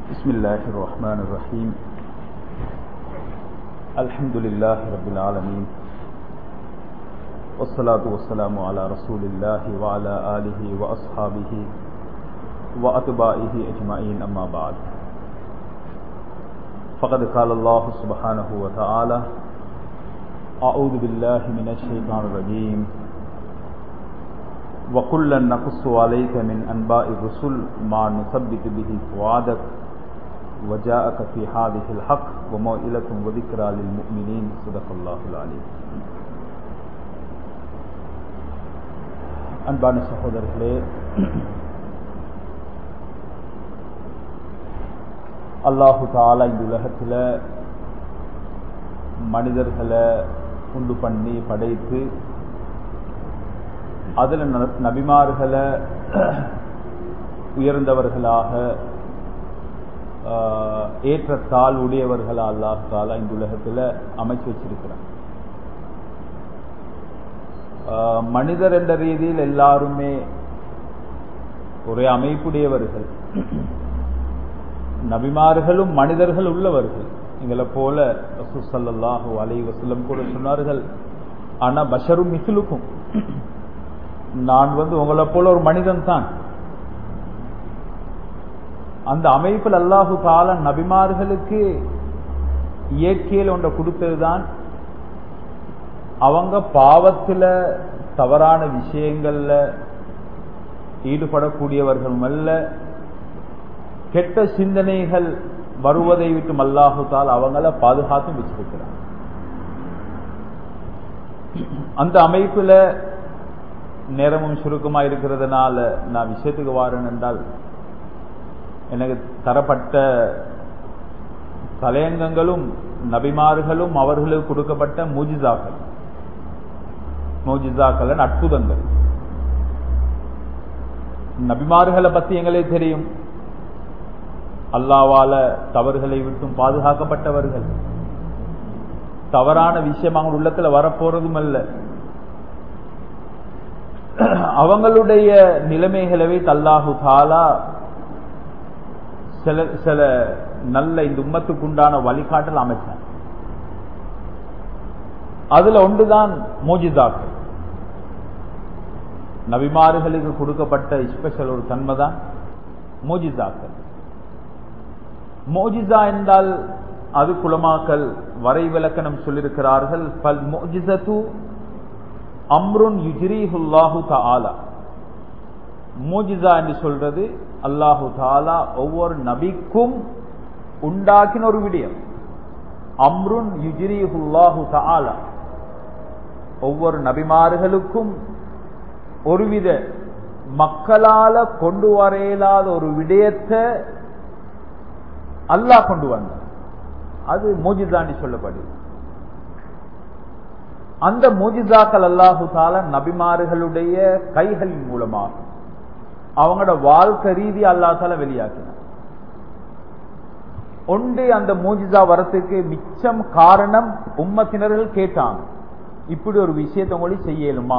بسم الله الرحمن الرحيم الحمد لله رب العالمين والصلاة والسلام على رسول الله وعلى آله وأصحابه وأتباعه أجمعين أما بعد فقد قال الله سبحانه وتعالى أعوذ بالله من الشيطان الرجيم وكلا نقص عليك من أنباء الرسل ما نثبت به فؤادك وجاءك في هذه الحق وموئلة وذكرى للمؤمنين صدق الله العليم அன்பான சகோதரர்களே அல்லாஹு தாலா இந்த உலகத்தில் மனிதர்களை உண்டு பண்ணி படைத்து அதில் நபிமார்களை உயர்ந்தவர்களாக ஏற்றத்தால் உடையவர்களா அல்லாஹ் தாலா இந்த உலகத்தில் அமைச்சு வச்சிருக்கிறார் மனிதர் என்ற ரீதியில் எல்லாருமே ஒரே அமைப்புடையவர்கள் நபிமார்களும் மனிதர்கள் உள்ளவர்கள் எங்களை போல ரசூசல்லாஹு அலை வசலம் கூட சொன்னார்கள் ஆனா பஷரும் மிசிலுக்கும் நான் வந்து உங்களை போல ஒரு மனிதன் தான் அந்த அமைப்பில் அல்லாஹு கால நபிமார்களுக்கு இயற்கையில் ஒன்றை கொடுத்ததுதான் அவங்க பாவத்தில் தவறான விஷயங்கள்ல ஈடுபடக்கூடியவர்களும் அல்ல கெட்ட சிந்தனைகள் வருவதை விட்டு அல்லாஹு தால் அவங்கள பாதுகாத்தும் வச்சிருக்கிறார் அந்த அமைப்புல நேரமும் சுருக்கமா இருக்கிறதுனால நான் விஷயத்துக்கு வாரேன் என்றால் எனக்கு தரப்பட்ட தலையங்கங்களும் நபிமார்களும் அவர்களுக்கு கொடுக்கப்பட்ட மூஜிசாக்கள் மோஜிசாக்கள் அற்புதங்கள் நபிமார்களை பத்தி எங்களே தெரியும் அல்லாவால தவறுகளை விட்டும் பாதுகாக்கப்பட்டவர்கள் தவறான விஷயம் அவங்க உள்ளத்துல வரப்போறதும் அல்ல அவங்களுடைய நிலைமைகளவே தல்லாஹு தாலா சில சில நல்ல இந்த உம்மத்துக்கு உண்டான வழிகாட்டல் அமைச்சான் அதுல ஒன்றுதான் மோஜிதாக்கள் நபிமார்களுக்கு கொடுக்கப்பட்ட ஸ்பெஷல் ஒரு தன்மை தான் மோஜிதாக்கள் மோஜிதா என்றால் அது குலமாக்கல் வரை விளக்கணம் சொல்லியிருக்கிறார்கள் பல் மோஜிசத்து அம்ருன் யுஜிரிஹுல்லாஹு தாலா மோஜிசா என்று சொல்றது அல்லாஹு தாலா ஒவ்வொரு நபிக்கும் உண்டாக்கின ஒரு விடயம் அம்ருன் யுஜிரிஹுல்லாஹு தாலா ஒவ்வொரு நபிமார்களுக்கும் ஒருவித மக்களால கொண்டு வரையலாத ஒரு விடயத்தை அல்லாஹ் கொண்டு வந்தார் அது மோஜிதாண்டி சொல்லப்படுது அந்த மோஜிதாக்கள் அல்லாஹு தால நபிமார்களுடைய கைகளின் மூலமாக அவங்களோட வாழ்க்கை ரீதி அல்லா தால வெளியாக்கினார் ஒன்று அந்த மூஜிதா வரத்துக்கு மிச்சம் காரணம் உம்மத்தினர்கள் கேட்டாங்க இப்படி ஒரு விஷயத்தை மொழி செய்யலுமா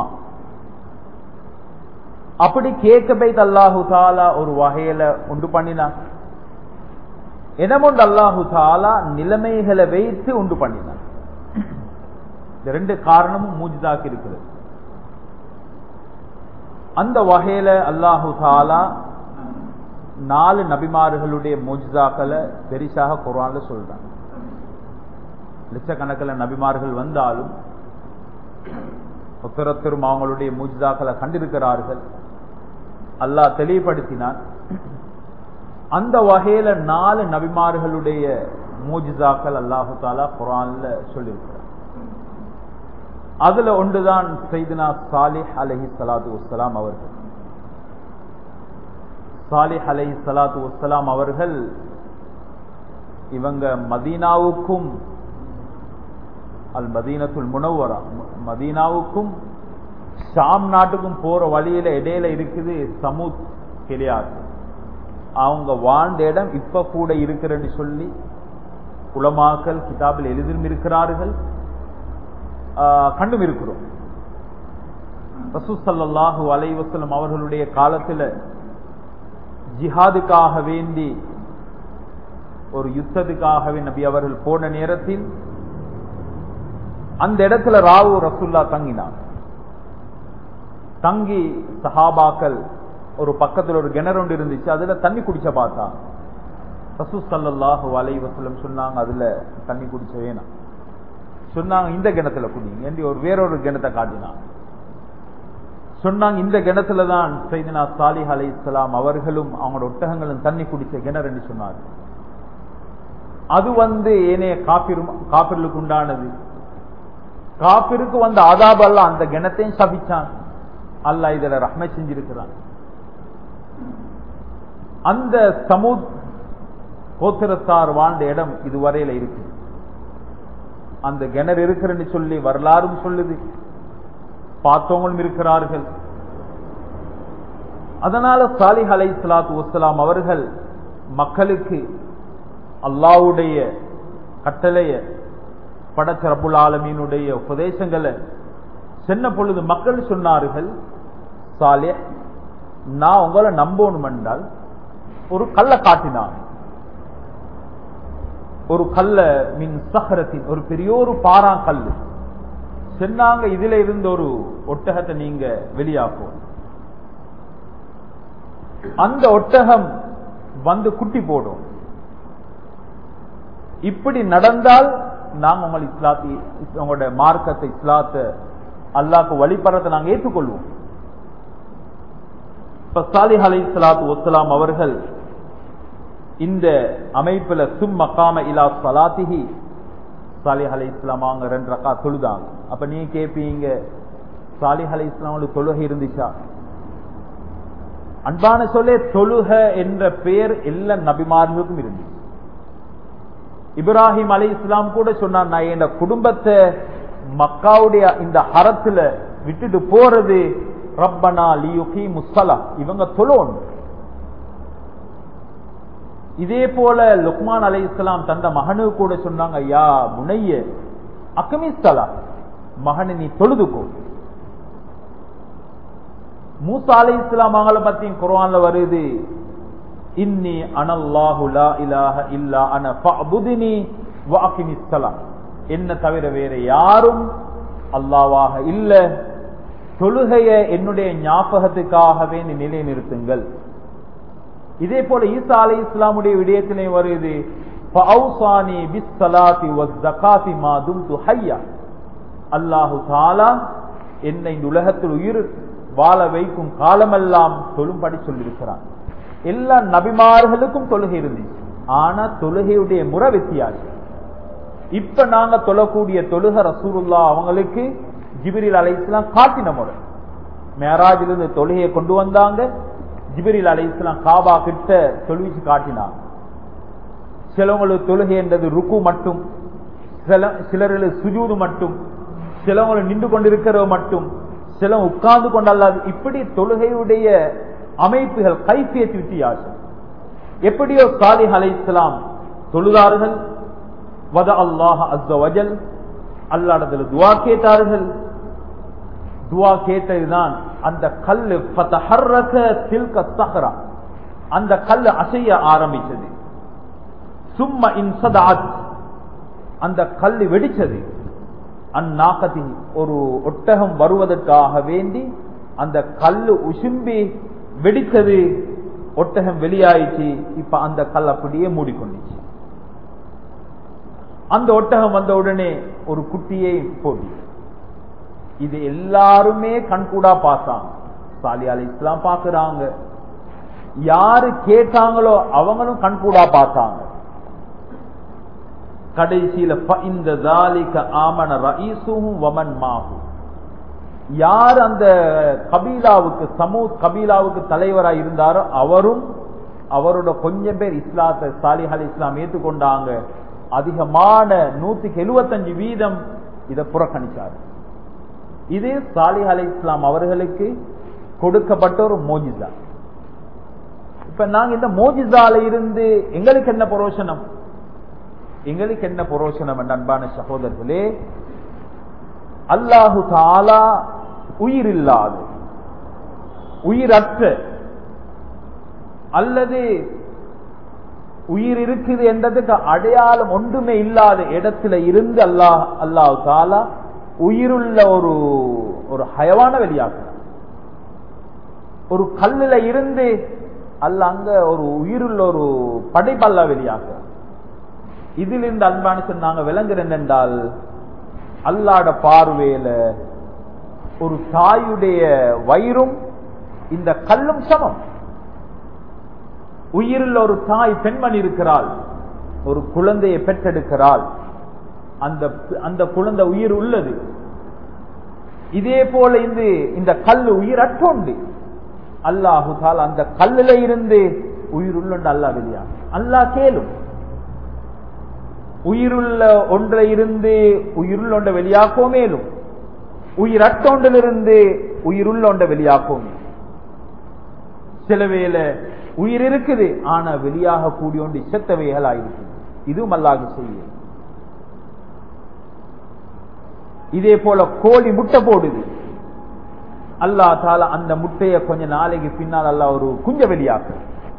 அப்படி கேட்க போய் அல்லாஹு தாலா ஒரு வகையில உண்டு பண்ணினான் என்னமொண்டு அல்லாஹு தாலா நிலைமைகளை வைத்து உண்டு பண்ணினான் இந்த ரெண்டு காரணமும் மூஜிதாக்கு இருக்கிறது அந்த வகையில அல்லாஹு தாலா நாலு நபிமார்களுடைய மூஜிதாக்களை பெரிசாக குரான்ல சொல்றாங்க லட்சக்கணக்கில் நபிமார்கள் வந்தாலும் ஒத்தரொத்தரும் அவங்களுடைய மூஜிதாக்களை கண்டிருக்கிறார்கள் அல்லாஹ் தெளிவுபடுத்தினான் அந்த வகையில நாலு நபிமார்களுடைய மூஜிதாக்கள் அல்லாஹு தாலா குரான்ல சொல்லியிருக்கிறார் அதுல ஒன்றுதான் செய்தினா சாலிஹ் அலஹி சலாத்து வசலாம் அவர்கள் சாலிஹ் அலஹி சலாத்து வசலாம் அவர்கள் இவங்க மதீனாவுக்கும் அல் மதீனத்துல் முனவரா மதீனாவுக்கும் ஷாம் நாட்டுக்கும் போற வழியில இடையில இருக்குது சமூத் கிளியார் அவங்க வாழ்ந்த இடம் இப்ப கூட இருக்கிறன்னு சொல்லி உலமாக்கல் கிதாபில் எழுதியும் இருக்கிறார்கள் கண்டும் இருக்கிறோம் ரசூசல்லாஹு அலைவசலம் அவர்களுடைய காலத்தில் ஜிஹாதுக்காக வேண்டி ஒரு யுத்தத்துக்காகவே நபி அவர்கள் போன நேரத்தில் அந்த இடத்துல ராவு ரசுல்லா தங்கினார் தங்கி சஹாபாக்கள் ஒரு பக்கத்துல ஒரு கிணறு ஒன்று இருந்துச்சு அதுல தண்ணி குடிச்ச பார்த்தா ரசூ சல்லாஹு அலை வசலம் சொன்னாங்க அதுல தண்ணி குடிச்ச வேணாம் சொன்னாங்க இந்த கிணத்துல குடிங்க என்று ஒரு வேறொரு கிணத்தை காட்டினாங்க சொன்னாங்க இந்த கிணத்துல தான் செய்தினா சாலிஹ் அலை இஸ்லாம் அவர்களும் அவங்களோட ஒட்டகங்களும் தண்ணி குடிச்ச கிணறு என்று சொன்னார் அது வந்து ஏனைய காப்பிரும் காப்பிர்களுக்கு உண்டானது காப்பிருக்கு வந்த ஆதாப் அல்ல அந்த கிணத்தையும் சபிச்சான் அல்ல இதுல ரஹ்மை செஞ்சிருக்கிறான் அந்த சமூத் கோத்திரத்தார் வாழ்ந்த இடம் இதுவரையில இருக்கு அந்த கிணறு இருக்கிறன்னு சொல்லி வரலாறும் சொல்லுது பார்த்தவங்களும் இருக்கிறார்கள் அதனால சாலிஹ் அலை சலாத்து வசலாம் அவர்கள் மக்களுக்கு அல்லாவுடைய கட்டளைய படைச்ச ரபுல் ஆலமீனுடைய உபதேசங்களை சென்ன பொழுது மக்கள் சொன்னார்கள் சாலே நான் உங்களை நம்பணும் என்றால் ஒரு கல்லை காட்டினான் ஒரு கல்ல மின் சஹரத்தின் ஒரு பெரிய ஒரு பாறாங்கல் சொன்னாங்க இதுல இருந்து ஒரு ஒட்டகத்தை நீங்க வெளியாக்கும் அந்த ஒட்டகம் வந்து குட்டி போடும் இப்படி நடந்தால் நாங்க உங்கள் இஸ்லாத்தி உங்களோட மார்க்கத்தை இஸ்லாத்தை அல்லாக்கு வழிபடுறதை நாங்க ஏற்றுக்கொள்வோம் இப்ப சாலிஹ் அலை சலாத்து ஒசலாம் அவர்கள் இந்த அமைப்புல சும் மக்காம இலா சலாத்திஹி சாலிஹ் அலை இஸ்லாமாங்க ரெண்டு ரக்கா தொழுதாங்க அப்ப நீங்க கேட்பீங்க சாலிஹ் அலை இஸ்லாமோட தொழுகை இருந்துச்சா அன்பான சொல்லே தொழுக என்ற பெயர் எல்லா நபிமார்களுக்கும் இருந்துச்சு இப்ராஹிம் அலி இஸ்லாம் கூட சொன்னார் நான் என் குடும்பத்தை மக்காவுடைய இந்த ஹரத்துல விட்டுட்டு போறது ரப்பனா லியுகி முசலா இவங்க தொழணும் இதே போல லுக்மான் அலை இஸ்லாம் தந்த மகனு கூட சொன்னாங்க யா முனைய அக்கமிஸ்தலா மகனை நீ தொழுதுக்கோ மூசா அலை இஸ்லாம் அவங்கள பத்தியும் குரான்ல வருது இன்னி அனல்லாஹு லா இலாஹ இல்லா அன ஃபஅபுதினி வஅகிமிஸ்ஸலா என்ன தவிர வேற யாரும் அல்லாவாக இல்ல தொழுகைய என்னுடைய ஞாபகத்துக்காகவே நீ நிலை நிறுத்துங்கள் இதே போல ஈசா அலை இஸ்லாமுடைய விடயத்திலே வருது ஃபஅௌசானி பிஸ்ஸலாத்தி வஸ்ஸகாத்தி மா தும்து ஹய்யா அல்லாஹு தஆலா என்னை இந்த உலகத்தில் உயிர் வாழ வைக்கும் காலமெல்லாம் தொழும்படி சொல்லியிருக்கிறான் எல்லா நபிமார்களுக்கும் தொழுகை இருந்துச்சு ஆனா தொழுகையுடைய முறை வித்தியாசம் இப்ப நாங்க தொழக்கூடிய தொழுக ரசூருல்லா அவங்களுக்கு ஜிபிரில் அலைஸ்லாம் காட்டின முறை மேராஜிலிருந்து தொழுகையை கொண்டு வந்தாங்க ஜிபிரில் அலைஸ்லாம் காபா கிட்ட தொழுவிச்சு காட்டினாங்க சிலவங்களுக்கு தொழுகை என்றது ருக்கு மட்டும் சில சிலர்களுக்கு சுஜூது மட்டும் சிலவங்களை நின்று கொண்டிருக்கிறவ மட்டும் சில உட்கார்ந்து கொண்டல்லாது இப்படி தொழுகையுடைய அமைப்புகள் கைப்பியத்து வித்தியாசம் எப்படியோ சாலிஹ் அலை இஸ்லாம் தொழுதார்கள் வத அல்லாஹ் அஸ்வஜல் அல்லாடத்தில் துவா கேட்டார்கள் துவா கேட்டதுதான் அந்த கல்லு தில்க சஹரா அந்த கல்லு அசைய ஆரம்பிச்சது சும்மா இன்சதாத் அந்த கல்லு வெடிச்சது அந்நாக்கத்தி ஒரு ஒட்டகம் வருவதற்காக வேண்டி அந்த கல்லு உசும்பி வெடித்தது ஒட்டகம் வெளியாயிடுச்சு இப்ப அந்த கல் அப்படியே மூடிக்கொண்டுச்சு அந்த ஒட்டகம் வந்த உடனே ஒரு குட்டியை போடி இது எல்லாருமே கண்கூடா பார்த்தாங்க சாலி அலி இஸ்லாம் பாக்குறாங்க யாரு கேட்டாங்களோ அவங்களும் கண்கூடா பார்த்தாங்க கடைசியில இந்த ஆமன ரஈசும் வமன் மாகும் யார் அந்த கபீலாவுக்கு சமூ கபீலாவுக்கு தலைவராக இருந்தாரோ அவரும் அவரோட கொஞ்சம் பேர் இஸ்லாத்தை சாலிஹ் அலி இஸ்லாம் ஏற்றுக்கொண்டாங்க அதிகமான நூத்துக்கு எழுபத்தஞ்சு வீதம் இதை புறக்கணிச்சார் இது சாலிஹ் அலி இஸ்லாம் அவர்களுக்கு கொடுக்கப்பட்ட ஒரு மோஜிசா இப்ப நாங்க இந்த மோஜிசால இருந்து எங்களுக்கு என்ன புரோஷனம் எங்களுக்கு என்ன புரோஷனம் என்ற அன்பான சகோதரர்களே அல்லாஹு தாலா உயிர் இல்லாது உயிரற்ற அல்லது உயிர் இருக்குது என்றதுக்கு அடையாளம் ஒன்றுமே இல்லாத இடத்துல இருந்து அல்லாஹ் அல்லாஹ் தாலா உயிருள்ள ஒரு ஒரு ஹயவான வெளியாக்குறான் ஒரு கல்லுல இருந்து அல்ல அங்க ஒரு உயிருள்ள ஒரு படைப்பல்லா வெளியாக்குறான் இதிலிருந்து அன்பானு சொன்னாங்க விளங்குறேன் என்றால் அல்லாட பார்வையில ஒரு தாயுடைய வயிறும் இந்த கல்லும் சமம் உயிருள்ள ஒரு தாய் பெண்மணி இருக்கிறாள் ஒரு குழந்தையை பெற்றெடுக்கிறாள் அந்த அந்த குழந்தை உயிர் உள்ளது இதே போல இந்த இந்த கல் உயிர் அற்றோண்டு அல்லாஹு தால் அந்த கல்லுல இருந்து உயிர் உள்ள அல்லா வெளியா அல்லா கேளும் உயிருள்ள ஒன்றை இருந்து உயிருள்ள ஒன்றை வெளியாக்கோ மேலும் உயிர் அட்டொன்றிலிருந்து உயிருள்ள ஒன்றை வெளியாக்கோ சில வேலை உயிர் இருக்குது ஆனா வெளியாக கூடிய ஒன்று இசத்தவைகள் ஆயிருக்கு இதுவும் அல்லாஹ் செய்ய இதே போல கோழி முட்டை போடுது அல்லா தால அந்த முட்டைய கொஞ்ச நாளைக்கு பின்னால் அல்லா ஒரு குஞ்ச வெளியாக்கு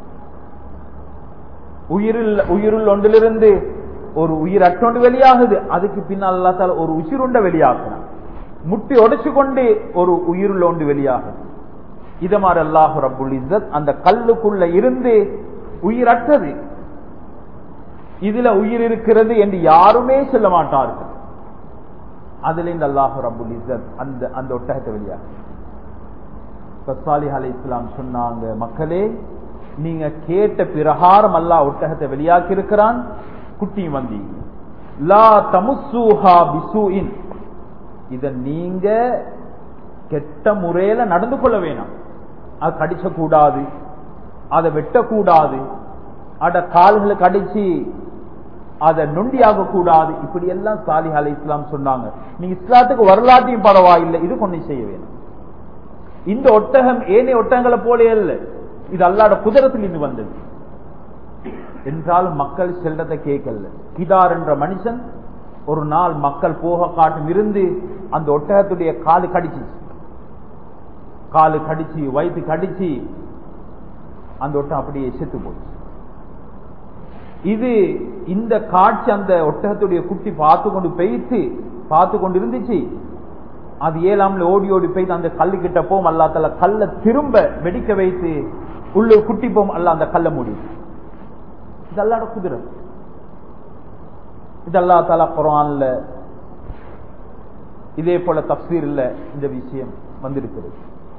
உயிரில் உயிருள் ஒன்றிலிருந்து ஒரு உயிர் அற்றொண்டு வெளியாகுது அதுக்கு பின்னால் அல்லா தால ஒரு உசிருண்ட வெளியாக்குறான் முட்டி உடைச்சு கொண்டு ஒரு உயிருள்ள ஒன்று வெளியாகுது இத மாதிரி அல்லாஹு ரபுல் இஸ்ஸத் அந்த கல்லுக்குள்ள இருந்து உயிரற்றது இதுல உயிர் இருக்கிறது என்று யாருமே சொல்ல மாட்டார்கள் அதுல இந்த அல்லாஹு ரபுல் இஸ்ஸத் அந்த அந்த ஒட்டகத்தை வெளியாக சாலிஹ் அலி இஸ்லாம் சொன்னாங்க மக்களே நீங்க கேட்ட பிரகாரம் அல்லாஹ் ஒட்டகத்தை வெளியாக்கி இருக்கிறான் குட்டியும் வந்தீங்க லா தமுசூஹா பிசூஇன் இத நீங்க கெட்ட முறையில நடந்து கொள்ள வேணாம் அது கடிச்ச கூடாது அதை வெட்டக்கூடாது அட கால்களை கடிச்சு அதை நொண்டியாக கூடாது இப்படி எல்லாம் சாலி அலி இஸ்லாம் சொன்னாங்க நீங்க இஸ்லாத்துக்கு வரலாற்றையும் பரவாயில்லை இது கொண்டு செய்ய வேணும் இந்த ஒட்டகம் ஏனைய ஒட்டகங்களை போலே அல்ல இது அல்லாட குதிரத்தில் இருந்து வந்தது என்றாலும் மக்கள் செல்றதை கேட்கல கிதார் என்ற மனுஷன் ஒரு நாள் மக்கள் போக காட்டும் இருந்து அந்த ஒட்டகத்துடைய காலு கடிச்சு காலு கடிச்சு வயிற்று கடிச்சு அந்த ஒட்டம் அப்படியே செத்து போச்சு இது இந்த காட்சி அந்த ஒட்டகத்துடைய குட்டி பார்த்து கொண்டு பெய்த்து பார்த்து கொண்டு இருந்துச்சு அது ஏழாம்ல ஓடி ஓடி பெய்து அந்த கல்லு கிட்ட போம் அல்லா தல கல்ல திரும்ப வெடிக்க வைத்து உள்ள குட்டி போம் அல்ல அந்த கல்ல மூடி இது அல்லாட குதிரை இது அல்லா தாலா குரான்ல இதே போல தப்சீர்ல இந்த விஷயம் வந்திருக்கிறது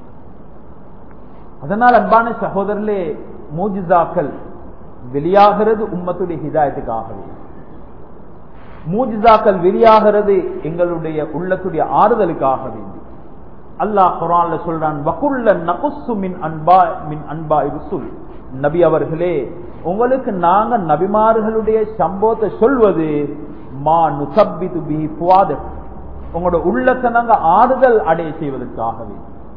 அதனால் அன்பான சகோதரர்களே மூஜிசாக்கள் வெளியாகிறது உம்மத்துடைய ஹிதாயத்துக்காகவே மூஜிசாக்கள் வெளியாகிறது எங்களுடைய உள்ளத்துடைய ஆறுதலுக்காக வேண்டி அல்லாஹ் குரான்ல சொல்றான் வகுல்ல நகுசு மின் அன்பா மின் அன்பா ருசுல் நபி அவர்களே உங்களுக்கு நாங்க நபிமார்களுடைய சம்பவத்தை சொல்வது மா நுசப்பிது பிஹி புவாத உங்களோட உள்ளத்தை நாங்க ஆறுதல் அடைய செய்வதற்காகவே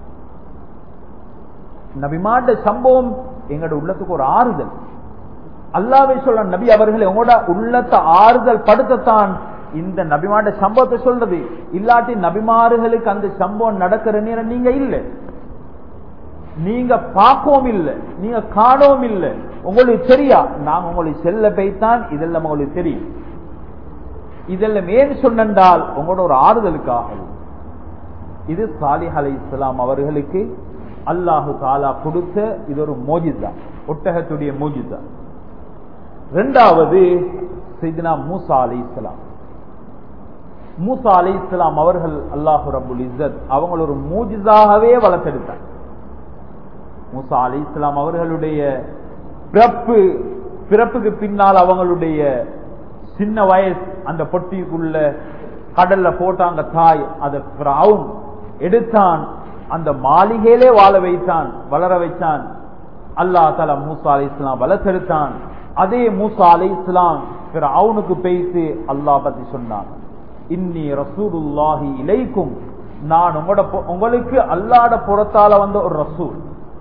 நபிமாண்ட சம்பவம் எங்களோட உள்ளத்துக்கு ஒரு ஆறுதல் அல்லாவே சொல்ற நபி அவர்களே உங்களோட உள்ளத்தை ஆறுதல் படுத்தத்தான் இந்த நபிமாண்ட சம்பவத்தை சொல்றது இல்லாட்டி நபிமாறுகளுக்கு அந்த சம்பவம் நடக்கிற நேரம் நீங்க இல்ல நீங்க பார்க்கவும் இல்லை நீங்க காணவும் இல்லை உங்களுக்கு தெரியா நாங்க உங்களுக்கு செல்ல போய்த்தான் இதெல்லாம் உங்களுக்கு தெரியும் இதெல்லாம் ஏன் சொன்னால் உங்களோட ஒரு ஆறுதலுக்காக இது சாலிஹ் அலை இஸ்லாம் அவர்களுக்கு அல்லாஹு தாலா கொடுத்த இது ஒரு மோஜிதா ஒட்டகத்துடைய மோஜிதா ரெண்டாவது செய்தினா மூசா அலி இஸ்லாம் மூசா அலி இஸ்லாம் அவர்கள் அல்லாஹு ரபுல் இஸ்ஸத் அவங்கள ஒரு மூஜிதாகவே வளர்த்தெடுத்தார் மூசா அலி இஸ்லாம் அவர்களுடைய பிறப்பு பிறப்புக்கு பின்னால் அவங்களுடைய சின்ன வயசு அந்த பொட்டிக்குள்ள கடல்ல போட்டாங்க தாய் அதை எடுத்தான் அந்த மாளிகையிலே வாழ வைத்தான் வளர வைத்தான் அல்லா தலா மூசா அலி இஸ்லாம் வளர்த்தெடுத்தான் அதே மூசா அலி இஸ்லாம் அவனுக்கு பேசி அல்லாஹ் பத்தி சொன்னான் இன்னி ரசூலுல்லாஹி இலைக்கும் நான் உங்களோட உங்களுக்கு அல்லாட புறத்தால வந்த ஒரு ரசூல்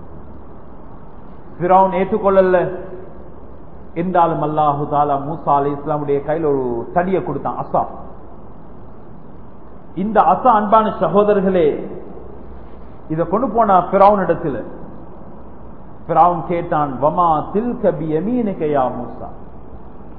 பிறவுன் ஏற்றுக்கொள்ளல என்றாலும் அல்லாஹு தாலா மூசா அலி இஸ்லாமுடைய கையில் ஒரு தடியை கொடுத்தான் அசா இந்த அசா அன்பான சகோதரர்களே இத கொண்டு போனா பிராவுன் இடத்துல பிராவுன் கேட்டான் வமா தில் கபி யமீனுக்கையா மூசா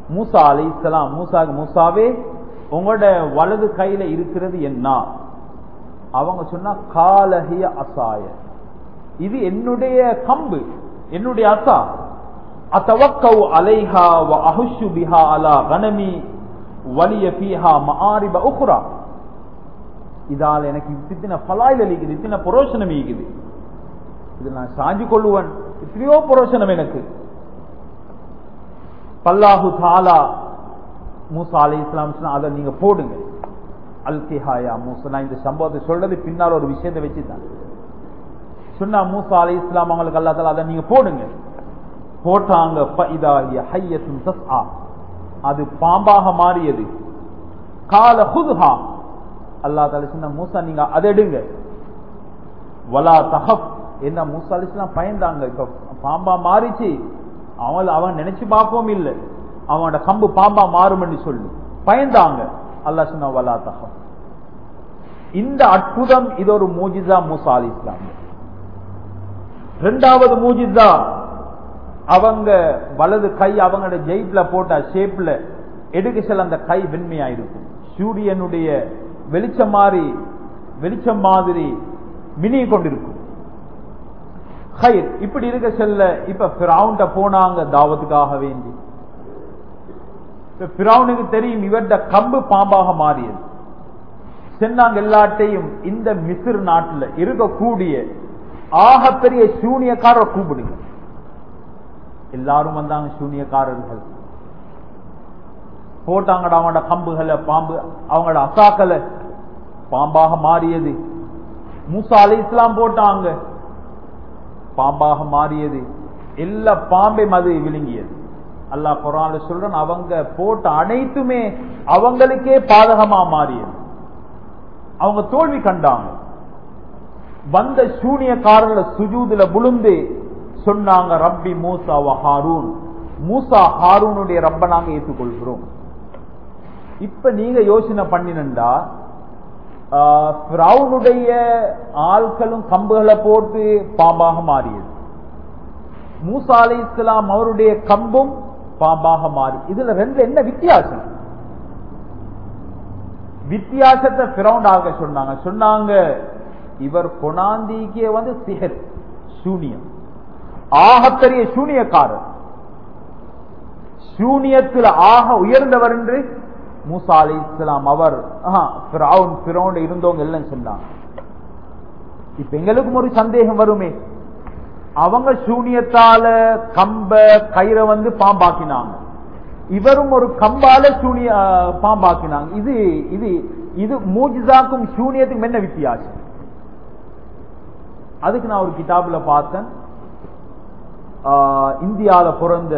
மூசா அலை இஸ்லாம் மூசா மூசாவே உங்களோட வலது கையில இருக்கிறது என்ன அவங்க சொன்னா காலஹிய அசாய இது என்னுடைய கம்பு என்னுடைய அசா அத்தவக்கவு அலைஹா வ அஹுஷு பிஹா அலா கனமி வலிய பீஹா மஆரிப உக்ரா இதால் எனக்கு இத்தனை பலாயில் அளிக்குது இத்தனை புரோஷனம் ஈக்குது இது நான் சாஞ்சு கொள்ளுவன் எத்தனையோ புரோஷனம் எனக்கு பல்லாஹு தாலா மூசா அலி இஸ்லாம் அதை நீங்க போடுங்க அல்கிஹாயா மூசா நான் இந்த சம்பவத்தை சொல்றது பின்னால் ஒரு விஷயத்தை வச்சுதான் சொன்னா மூசா அலி இஸ்லாம் அவங்களுக்கு அல்லா தாலா அதை நீங்க போடுங்க போட்டாங்க அது பாம்பாக மாறியது கால ஹுதுஹா அல்லா தால சொன்ன மூசா நீங்க அதை எடுங்க வலா தஹப் என்ன மூசா அலிஸ்லாம் பயந்தாங்க இப்ப பாம்பா மாறிச்சு அவன் அவன் நினைச்சு பார்க்கவும் இல்லை அவனோட கம்பு பாம்பா மாறும்னு சொல்லி பயந்தாங்க அல்லா சொன்ன வலா தஹப் இந்த அற்புதம் இது ஒரு மூஜிதா மூசா அலி இஸ்லாம் ரெண்டாவது மூஜிதா அவங்க வலது கை அவங்களோட ஜெயிப்ல போட்ட ஷேப்ல எடுக்க செல்ல அந்த கை வெண்மையா இருக்கும் சூரியனுடைய வெளிச்சம் மாறி வெளிச்சம் மாதிரி மினி கொண்டிருக்கும் ஹைர் இப்படி இருக்க செல்ல இப்ப பிராவுண்ட போனாங்க தாவத்துக்காக வேண்டி பிராவுனுக்கு தெரியும் இவர்ட கம்பு பாம்பாக மாறியது சென்னாங்க எல்லாட்டையும் இந்த மிசிறு நாட்டில் இருக்கக்கூடிய ஆகப்பெரிய சூனியக்காரரை கூப்பிடுங்க எல்லாரும் வந்தாங்க சூனியக்காரர்கள் போட்டாங்கடா அவங்களோட கம்புகளை பாம்பு அவங்களோட அசாக்களை பாம்பாக மாறியது மூசா அலி இஸ்லாம் போட்டாங்க பாம்பாக மாறியது எல்லா பாம்பையும் அது விழுங்கியது அல்லாஹ் குரான் சொல்றன் அவங்க போட்ட அனைத்துமே அவங்களுக்கே பாதகமா மாறியது அவங்க தோல்வி கண்டாங்க வந்த சூனியக்காரர்ல சுஜூதுல விழுந்து சொன்னாங்க ரப்பி மூசா ஹாரூன் மூசா ஹாரூனுடைய ரப்ப நாங்க ஏற்றுக்கொள்கிறோம் இப்ப நீங்க யோசனை பண்ணினண்டா பிரவுனுடைய ஆட்களும் கம்புகளை போட்டு பாம்பாக மாறியது மூசா அலி இஸ்லாம் அவருடைய கம்பும் பாம்பாக மாறி இதுல ரெண்டு என்ன வித்தியாசம் வித்தியாசத்தை பிரவுண்டாக சொன்னாங்க சொன்னாங்க இவர் கொனாந்திக்கே வந்து சிகர் சூனியம் ஆகப்பெரிய சூனியக்காரர் சூனியத்தில் ஆக உயர்ந்தவர் என்று மூசா அலி இஸ்லாம் அவர் இருந்தவங்க எல்லாம் சொன்னாங்க இப்ப எங்களுக்கும் ஒரு சந்தேகம் வருமே அவங்க சூனியத்தால கம்ப கயிறை வந்து பாம்பாக்கினாங்க இவரும் ஒரு கம்பால சூனிய பாம்பாக்கினாங்க இது இது இது மூஜிசாக்கும் சூனியத்துக்கும் என்ன வித்தியாசம் அதுக்கு நான் ஒரு கிதாபுல பார்த்தேன் இந்தியாவில பிறந்த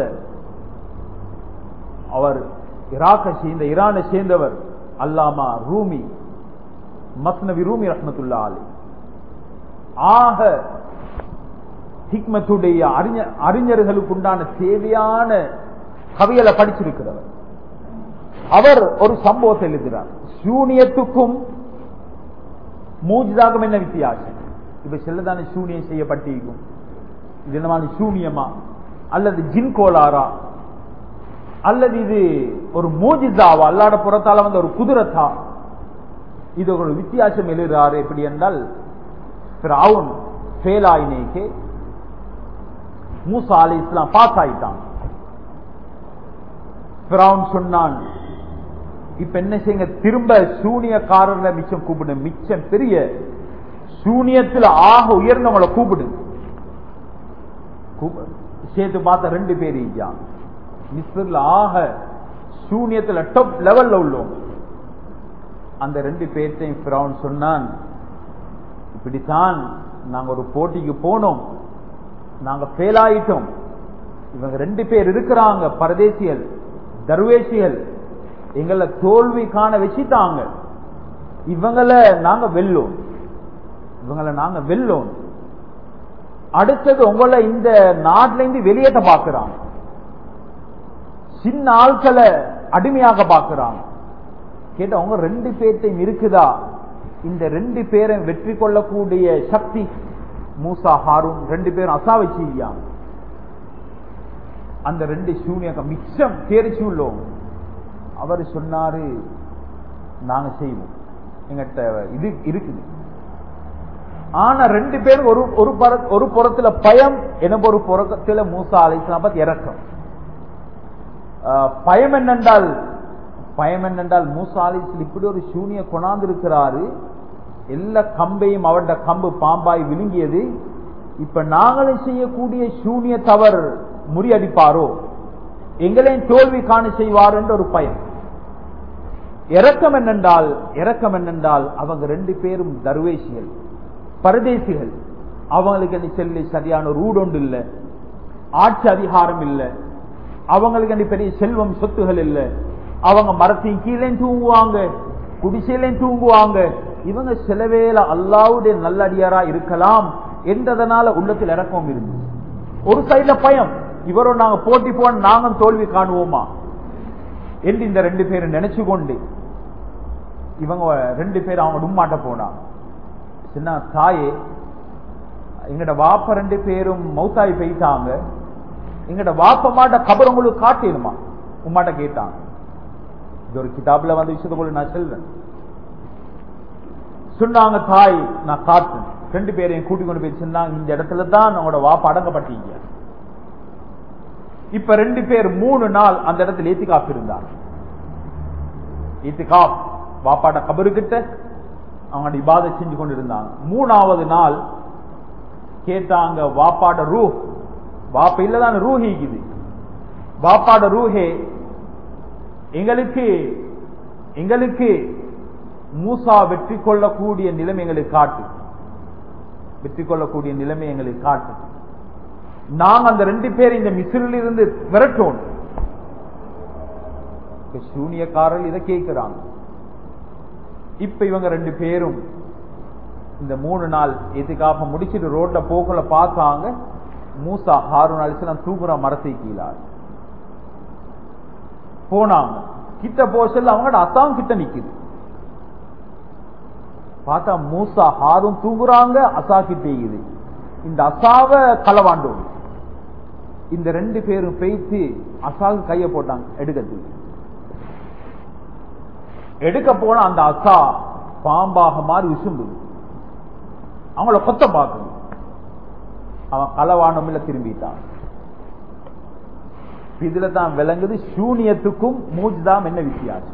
அவர் ஈராக்கை சேர்ந்த ஈரானை சேர்ந்தவர் அல்லாமா ரூமி மஸ்னவி ரூமி ரஹமத்துல்லா அலி ஆக ஹிக்மத்துடைய அறிஞர் அறிஞர்களுக்கு உண்டான தேவையான கவியலை படிச்சிருக்கிறவர் அவர் ஒரு சம்பவத்தை எழுதுகிறார் சூனியத்துக்கும் மூஜிதாக்கும் என்ன வித்தியாசம் இப்ப செல்லதான சூனியம் செய்யப்பட்டிருக்கும் இது என்னமான சூனியமா அல்லது ஜின் கோளாரா அல்லது இது ஒரு மூஜிதாவா அல்லாட புறத்தால வந்து ஒரு குதிரத்தா இது ஒரு வித்தியாசம் எழுதுறாரு எப்படி என்றால் பிராவுன் ஃபேலாயினேக்கு மூசா அலி இஸ்லாம் பாஸ் ஆயிட்டான் பிராவுன் சொன்னான் இப்ப என்ன செய்யுங்க திரும்ப சூனியக்காரர்ல மிச்சம் கூப்பிடு மிச்சம் பெரிய சூனியத்துல ஆக உயர்ந்தவங்களை கூப்பிடு சேர்த்து பார்த்த ரெண்டு பேர் ஐயா மிஸ்ரில் ஆக சூனியத்துல டாப் லெவல்ல உள்ளோம் அந்த ரெண்டு பேர்த்தையும் பிரவுன் சொன்னான் இப்படித்தான் நாங்க ஒரு போட்டிக்கு போனோம் நாங்க ஃபெயில் ஆயிட்டோம் இவங்க ரெண்டு பேர் இருக்கிறாங்க பரதேசிகள் தர்வேசிகள் எங்களை தோல்வி காண வச்சுட்டாங்க இவங்களை நாங்க வெல்லோம் இவங்களை நாங்க வெல்லோம் அடுத்தது உங்களை இந்த நாட்டில இருந்து வெளியேற்ற பாக்குறாங்க சின்ன ஆட்களை அடிமையாக பாக்குறாங்க கேட்ட அவங்க ரெண்டு பேர்த்தையும் இருக்குதா இந்த ரெண்டு பேரை வெற்றி கொள்ளக்கூடிய சக்தி மூசா ஹாரூன் ரெண்டு பேரும் அசா வச்சிருக்காங்க அந்த ரெண்டு சூனியக்க மிச்சம் தேர்ச்சி உள்ளோம் அவர் சொன்னாரு நாங்க செய்வோம் எங்கிட்ட இது இருக்குது ஆனா ரெண்டு பேரும் ஒரு ஒரு புற- ஒரு புறத்துல பயம் எனக்கு ஒரு புறத்துல மூசா அலைசலாம் பார்த்து இறக்கம் ஆஹ், பயம் என்னென்றால் பயம் என்னென்றால் மூசா அலைசல் இப்படி ஒரு சூனிய கொண்டாந்து இருக்கிறாரு எல்லா கம்பையும் அவருடைய கம்பு பாம்பாய் விழுங்கியது இப்ப நாங்களும் செய்யக்கூடிய சூனிய தவறு முறியடிப்பாரோ எங்களையும் தோல்வி காண செய்வார் என்ற ஒரு பயம் இறக்கம் என்னென்றால் இறக்கம் என்னென்றால் அவங்க ரெண்டு பேரும் தர்வேசிகள் பரதேசிகள் அவங்களுக்கு என்ன சொல்லி சரியான ஒரு ஊடொண்டு இல்லை ஆட்சி அதிகாரம் இல்லை அவங்களுக்கு என்ன பெரிய செல்வம் சொத்துகள் இல்லை அவங்க மரத்தின் கீழே தூங்குவாங்க குடிசையிலையும் தூங்குவாங்க இவங்க சிலவேல அல்லாவுடைய நல்லடியாரா இருக்கலாம் என்றதனால உள்ளத்தில் இறக்கம் இருந்துச்சு ஒரு சைடுல பயம் இவரும் நாங்க போட்டி போன நாங்களும் தோல்வி காணுவோமா என்று இந்த ரெண்டு பேரும் நினைச்சு கொண்டு இவங்க ரெண்டு பேரும் அவங்க உம்மாட்ட போனாங்க சின்ன தாயே எங்கட வாப்ப ரெண்டு பேரும் மௌத்தாய் போயிட்டாங்க எங்கட வாப்ப மாட்ட கபர் உங்களுக்கு காட்டிடுமா உம்மாட்ட கேட்டாங்க இது ஒரு கிதாப்ல வந்து விஷயத்துக்குள்ள நான் செல்றேன் சொன்னாங்க தாய் நான் காத்தேன் ரெண்டு பேரையும் கூட்டி கொண்டு போய் சொன்னாங்க இந்த இடத்துல தான் உங்களோட வாப்ப அடங்கப்பட்டீங்க இப்ப ரெண்டு பேர் மூணு நாள் அந்த இடத்துல ஏத்திகாப் இருந்தாங்க ஏத்திகாப் வாப்பாட கபரு கிட்ட அவங்க இபாதை செஞ்சு கொண்டு இருந்தாங்க மூணாவது நாள் கேட்டாங்க வாப்பாட ரூ வாப்ப இல்லதான் ரூஹிக்குது வாப்பாட ரூஹே எங்களுக்கு எங்களுக்கு மூசா வெற்றி கொள்ளக்கூடிய நிலைமை எங்களுக்கு காட்டு வெற்றி கொள்ளக்கூடிய நிலைமை எங்களுக்கு காட்டு நாங்க அந்த ரெண்டு பேர் இந்த மிசிறில் இருந்து விரட்டோம் இப்ப சூனியக்காரர்கள் இதை கேட்கிறாங்க இப்ப இவங்க ரெண்டு பேரும் இந்த மூணு நாள் எதுக்காக முடிச்சிட்டு ரோட்ல போகல பார்த்தாங்க மூசா ஹாரூன் அலிசலாம் தூக்குற மரத்தை கீழார் போனாங்க கிட்ட போக சொல்ல அவங்களோட அசாம் கிட்ட நிக்குது பார்த்தா மூசா ஹாரும் தூங்குறாங்க அசா கிட்ட இருக்குது இந்த அசாவை களவாண்டோம் இந்த ரெண்டு பேரும் பேசி அசாவுக்கு கைய போட்டாங்க எடுக்கிறதுக்கு எடுக்க போன அந்த அசா பாம்பாக மாறி விசும்புது அவங்கள கொத்த பார்க்கணும் அவன் களவானம் இல்ல திரும்பிட்டான் இதுல தான் விளங்குது சூனியத்துக்கும் மூஜ்தாம் என்ன வித்தியாசம்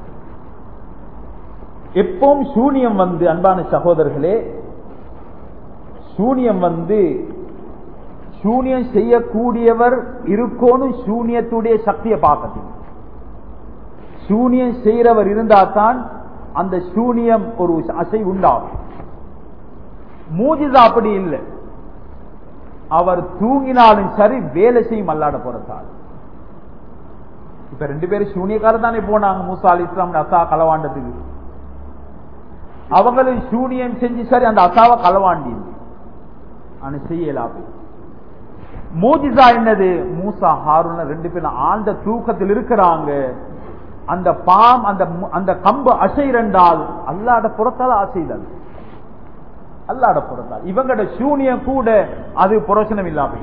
எப்பவும் சூனியம் வந்து அன்பான சகோதரர்களே சூனியம் வந்து சூனியம் செய்யக்கூடியவர் இருக்கோனும் சூனியத்துடைய சக்தியை பார்க்கணும் சூனியம் செய்யறவர் இருந்தா தான் அந்த சூனியம் ஒரு அசை உண்டாகும் மூஜிதா அப்படி இல்லை அவர் தூங்கினாலும் சரி வேலை செய்யும் அல்லாட போறதால் இப்ப ரெண்டு பேரும் சூனியக்காரர் தானே போனாங்க மூசா அலி இஸ்லாம் அசா களவாண்டதுக்கு அவங்களும் சூனியம் செஞ்சு சரி அந்த அசாவை களவாண்டி ஆனா செய்யலாமே மூஜிசா என்னது மூசா ஹாரூன ரெண்டு பேரும் ஆழ்ந்த தூக்கத்தில் இருக்கிறாங்க அந்த பாம் அந்த அந்த கம்பு அசைரண்டால் அல்லாட புறத்தால் அசைதல் அல்லாட புறத்தால் இவங்கட சூனியம் கூட அது புரோசனம் இல்லாம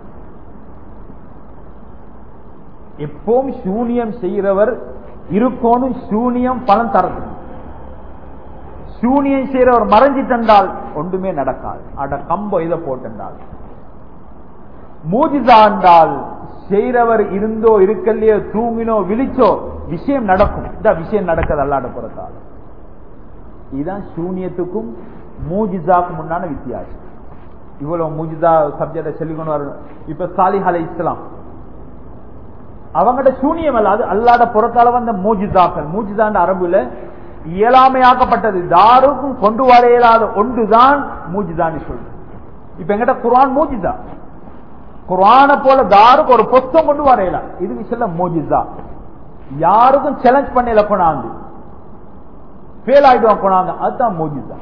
எப்பவும் சூனியம் செய்கிறவர் இருக்கோனும் சூனியம் பலன் தரது சூனியம் செய்கிறவர் மறைஞ்சிட்டென்றால் ஒன்றுமே நடக்காது அட கம்போ இதை போட்டென்றால் மூஜிதா என்றால் செய்கிறவர் இருந்தோ இருக்கலையோ தூங்கினோ விழிச்சோ விஷயம் நடக்கும் இந்த விஷயம் நடக்கிறது அல்லாட புறத்தால் இதுதான் சூனியத்துக்கும் மூஜிதாக்கு முன்னான வித்தியாசம் இவ்வளவு மூஜிதா சப்ஜெக்ட சொல்லிக்கொண்டு வரணும் இப்ப சாலிஹ் அலை இஸ்லாம் அவங்கட சூனியம் அல்ல அது அல்லாட புறத்தால வந்த மூஜிதாக்கள் மூஜிதாண்ட அரபுல இயலாமையாக்கப்பட்டது தாருக்கும் கொண்டு வர இயலாத ஒன்றுதான் மூஜிதான்னு சொல்லு இப்ப எங்கிட்ட குரான் மூஜிதா குரான போல தாருக்கு ஒரு புத்தம் கொண்டு வரையல இது விஷயம் மூஜிதா யாருக்கும் சேலஞ்ச் பண்ணல கொண்டாந்து ஃபெயில் ஆயிடுவான் கொண்டாந்து அதுதான் மூஜிதா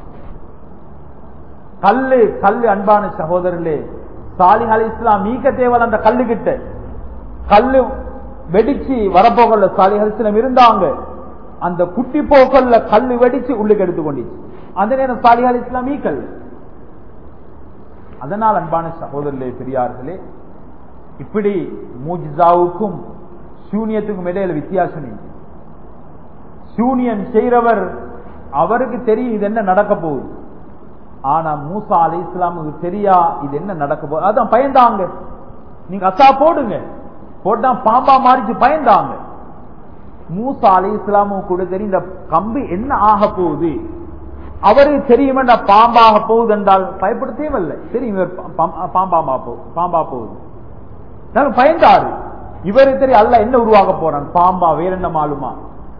கல்லு கல்லு அன்பான சகோதரர்களே சாலிஹ் அலி இஸ்லாம் மீக்க தேவல் அந்த கல்லு கிட்ட கல்லு வெடிச்சு வரப்போகல சாலிஹ் அலி இஸ்லாம் இருந்தாங்க அந்த குட்டி போக்கல்ல கல்லு வெடிச்சு உள்ளுக்கு எடுத்து கொண்டுச்சு அந்த நேரம் சாலிஹ் அலி இஸ்லாம் மீக்கல் அதனால் அன்பான சகோதரர்களே பெரியார்களே இப்படி மூஜிசாவுக்கும் சூனியத்துக்கும் இடையில வித்தியாசம் இல்லை சூனியம் செய்றவர் அவருக்கு தெரியும் இது என்ன நடக்க போகுது ஆனா மூசா அலை இஸ்லாமுக்கு தெரியா இது என்ன நடக்க போகுது அதான் பயந்தாங்க நீங்க அசா போடுங்க போட்டா பாம்பா மாறிச்சு பயந்தாங்க மூசா அலை இஸ்லாமுக்கு கூட தெரியும் இந்த கம்பி என்ன ஆக போகுது அவருக்கு தெரியுமே நான் பாம்பாக போகுது என்றால் பயப்பட தேவையில்லை தெரியும் இவர் பாம்பாமா போ பாம்பா போகுது நான் பயந்தாரு இவருக்கு தெரியும் அல்ல என்ன உருவாக போறான் பாம்பா வேற என்ன மாலுமா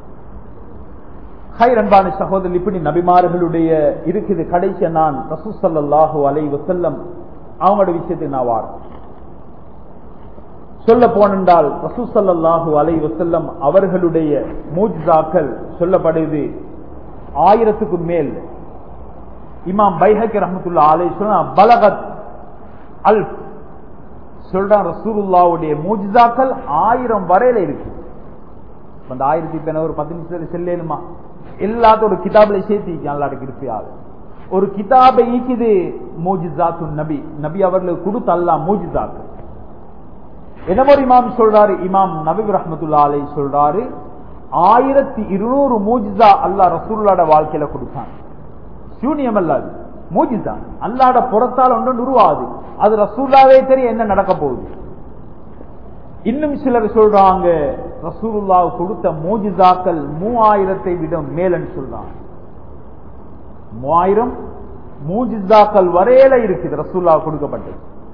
ஹைரன்பான சகோதரர் இப்படி நபிமார்களுடைய இருக்குது கடைசிய நான் ரசூசல்லாஹு அலை வசல்லம் அவங்களோட விஷயத்துக்கு நான் வாரம் சொல்ல போனென்றால் ரசூசல்லாஹு அலை வசல்லம் அவர்களுடைய மூஜாக்கள் சொல்லப்படுது ஆயிரத்துக்கும் மேல் இமாம் பைஹக் ரஹமத்துல்லா அலை சொன்னா பலகத் அல் சொல்றான் ரசூலுல்லாவுடைய மூஜிசாக்கள் ஆயிரம் வரையில இருக்கு அந்த ஆயிரத்தி இப்ப ஒரு பத்து நிமிஷத்துல செல்லேனுமா எல்லாத்தையும் ஒரு கிதாபில சேர்த்து அல்லாடுக்கு இருப்பியாது ஒரு கிதாபை ஈக்குது மூஜிசாத்து நபி நபி அவர்களுக்கு கொடுத்து அல்லா மூஜிசாக்கு என்னமோ இமாம் சொல்றாரு இமாம் நபி ரஹமத்துல்லா அலை சொல்றாரு ஆயிரத்தி இருநூறு மூஜிசா அல்லா ரசூல்லாட வாழ்க்கையில கொடுத்தாங்க சூனியம் அல்லாது மூஜிசா அல்லாட புறத்தால் ஒன்று உருவாது அது ரசூல்லாவே தெரியும் என்ன நடக்க போகுது இன்னும் சிலர் சொல்றாங்க ரசூலுல்லா கொடுத்த மூஜிசாக்கள் மூவாயிரத்தை விட மேலன்னு சொல்றாங்க மூவாயிரம் மூஜிசாக்கள் வரையில இருக்குது ரசூல்லா கொடுக்கப்பட்டது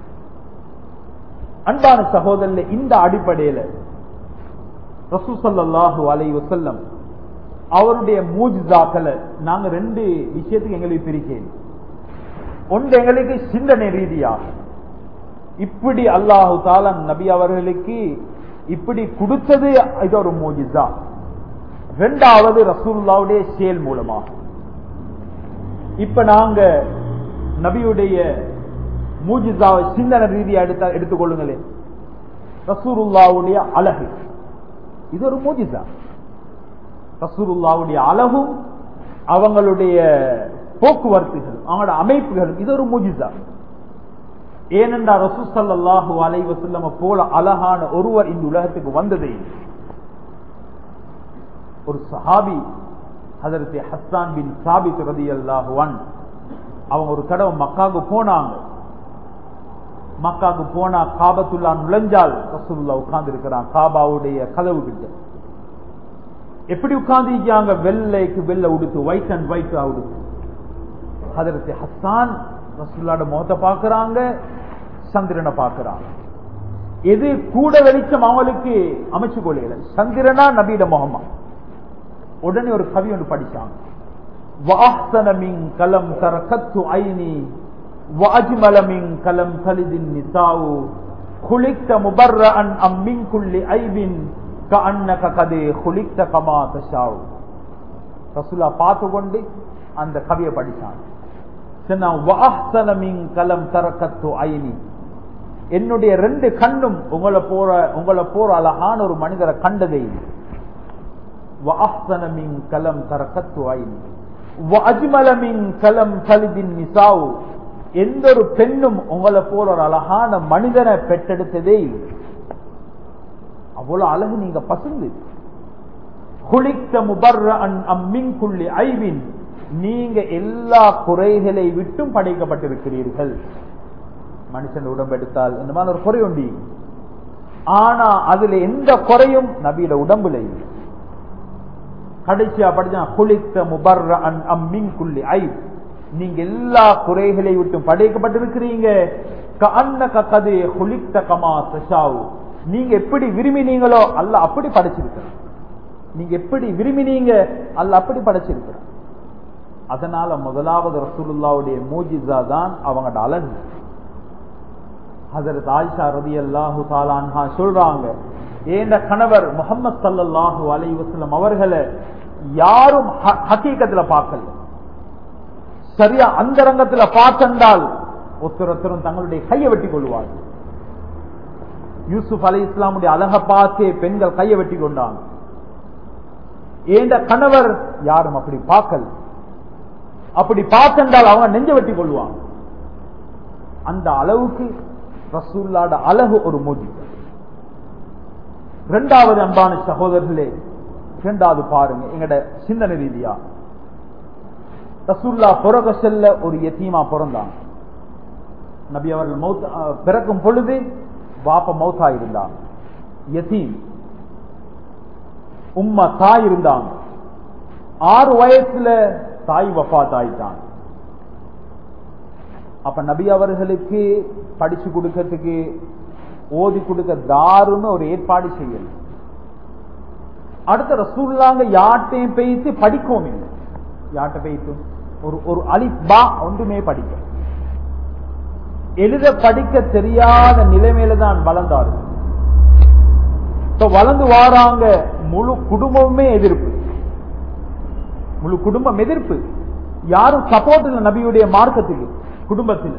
அன்பான சகோதரர் இந்த அடிப்படையில ரசூசல்லாஹு அலை வசல்லம் அவருடைய மூஜிசாக்களை நாங்க ரெண்டு விஷயத்துக்கு எங்களுக்கு பிரிக்கேன் ஒன்று எங்களுக்கு சிந்தனை ரீதியாக இப்படி அல்லாஹு தாலன் நபி அவர்களுக்கு இப்படி கொடுத்தது இது ஒரு மூஜிசா ரெண்டாவது ரசூல்லாவுடைய செயல் மூலமாக இப்ப நாங்க நபியுடைய மூஜிசாவை சிந்தனை ரீதியா எடுத்த எடுத்துக்கொள்ளுங்களேன் ரசூருல்லாவுடைய அழகு இது ஒரு மூஜிசா ரசூருல்லாவுடைய அழகும் அவங்களுடைய போக்குவரத்துகள் அவங்களோட அமைப்புகள் இது ஒரு மூஜிசா ஏனென்றா ரசூசல்லாஹு அலைவசல்லம போல அழகான ஒருவர் இந்த உலகத்துக்கு வந்ததே ஒரு சஹாபி அதற்கு ஹஸ்தான் பின் சாபித் ரதி அல்லாஹுவன் அவங்க ஒரு தடவை மக்காவுக்கு போனாங்க மக்காவுக்கு போனா காபத்துல்லா நுழைஞ்சால் ரசூல்லா உட்கார்ந்து இருக்கிறான் காபாவுடைய கதவு கிட்ட எப்படி உட்கார்ந்து வெள்ளைக்கு வெள்ளை உடுத்து ஒயிட் அண்ட் ஒயிட் உடுத்து அதற்கு ஹஸ்தான் ரசூல்லாட முகத்தை பார்க்கிறாங்க சந்திரனை பார்க்கிறாங்க எது கூட வெளிச்சம் அவங்களுக்கு அமைச்சு கொள்ளையில சந்திரனா நபீட முகமா உடனே ஒரு கவி ஒன்று படிச்சாங்க வாசனமின் கலம் கரகத்து ஐனி வாஜ்மலமின் கலம் கலிதின் நிசாவு குளித்த முபர்ர அன் அம்மின் குள்ளி ஐபின் கண்ணக கதே குளித்த கமா தஷாவு ரசுல்லா பார்த்து கொண்டு அந்த கவியை படிச்சாங்க கலம் தரக்கத்து ஐனி என்னுடைய ரெண்டு கண்ணும் உங்களை போற உங்களை போற அழகான ஒரு மனிதரை கண்டதே கலம் தரக்கத்து ஐனி அஜ்மலமின் கலம் கலிதின் நிசாவு எந்த ஒரு பெண்ணும் உங்களை போல ஒரு அழகான மனிதனை பெற்றெடுத்ததே அவ்வளவு அழகு நீங்க பசுந்து குளித்த முபர்ர அன் அம்மின் குள்ளி ஐவின் நீங்க எல்லா குறைகளை விட்டும் படைக்கப்பட்டிருக்கிறீர்கள் மனுஷன் உடம்பெடுத்தால் இந்த மாதிரி ஒரு குறை உண்டி ஆனா அதுல எந்த குறையும் நபியில உடம்புல கடைசியா படிச்சா குளித்த முபர்ர அன் அம்மின் குள்ளி ஐ நீங்க எல்லா குறைகளை விட்டும் படைக்கப்பட்டிருக்கிறீங்க கதே குளித்த கமா சஷாவு நீங்க எப்படி விரும்பினீங்களோ அல்ல அப்படி படைச்சிருக்கிற நீங்க எப்படி விரும்பினீங்க அல்ல அப்படி படைச்சிருக்கிற அதனால முதலாவது ரசூலுல்லாவுடைய மூஜிசா தான் அவங்களோட அழகு ஹசரத் ஆயிஷா ரதி அல்லாஹு தாலான்ஹா சொல்றாங்க ஏண்ட கணவர் முகமது சல்லாஹூ அலை வசலம் அவர்களை யாரும் ஹக்கீக்கத்துல பார்க்கல சரியா அந்த ரங்கத்துல பார்த்தண்டால் ஒருத்தர் தங்களுடைய கையை வெட்டி கொள்வார்கள் யூசுப் அலி இஸ்லாமுடைய அழக பார்த்தே பெண்கள் கையை வெட்டி கொண்டாங்க ஏண்ட கணவர் யாரும் அப்படி பார்க்கல அப்படி பார்த்தென்றால் அவங்க நெஞ்ச வெட்டி கொள்வாங்க அந்த அளவுக்கு ரசூல்லாட அழகு ஒரு மோஜி இரண்டாவது அன்பான சகோதரர்களே இரண்டாவது பாருங்க எங்கட சிந்தனை ரீதியா ரசூல்லா பிறக செல்ல ஒரு எத்தீமா பிறந்தாங்க நபி அவர்கள் மௌத் பிறக்கும் பொழுது பாப்ப மௌத்தா இருந்தாங்க யத்தீம் உம்மா தாய் இருந்தாங்க ஆறு வயசுல தாய் வஃபாத் ஆயிட்டாங்க அப்ப நபி அவர்களுக்கு படிச்சு கொடுக்கறதுக்கு ஓதி கொடுக்க தாருன்னு ஒரு ஏற்பாடு செய்யல அடுத்த ரசூல்லாங்க யார்ட்டையும் பெய்த்து படிக்கவும் இல்லை யார்கிட்ட பெய்த்து ஒரு ஒரு அலிபா ஒன்றுமே படிக்க எழுத படிக்க தெரியாத நிலைமையில தான் வளர்ந்தாரு வளர்ந்து வாராங்க முழு குடும்பமுமே எதிர்ப்பு முழு குடும்பம் எதிர்ப்பு யாரும் சப்போர்ட் இல்லை நபியுடைய மார்க்கத்துக்கு குடும்பத்தில்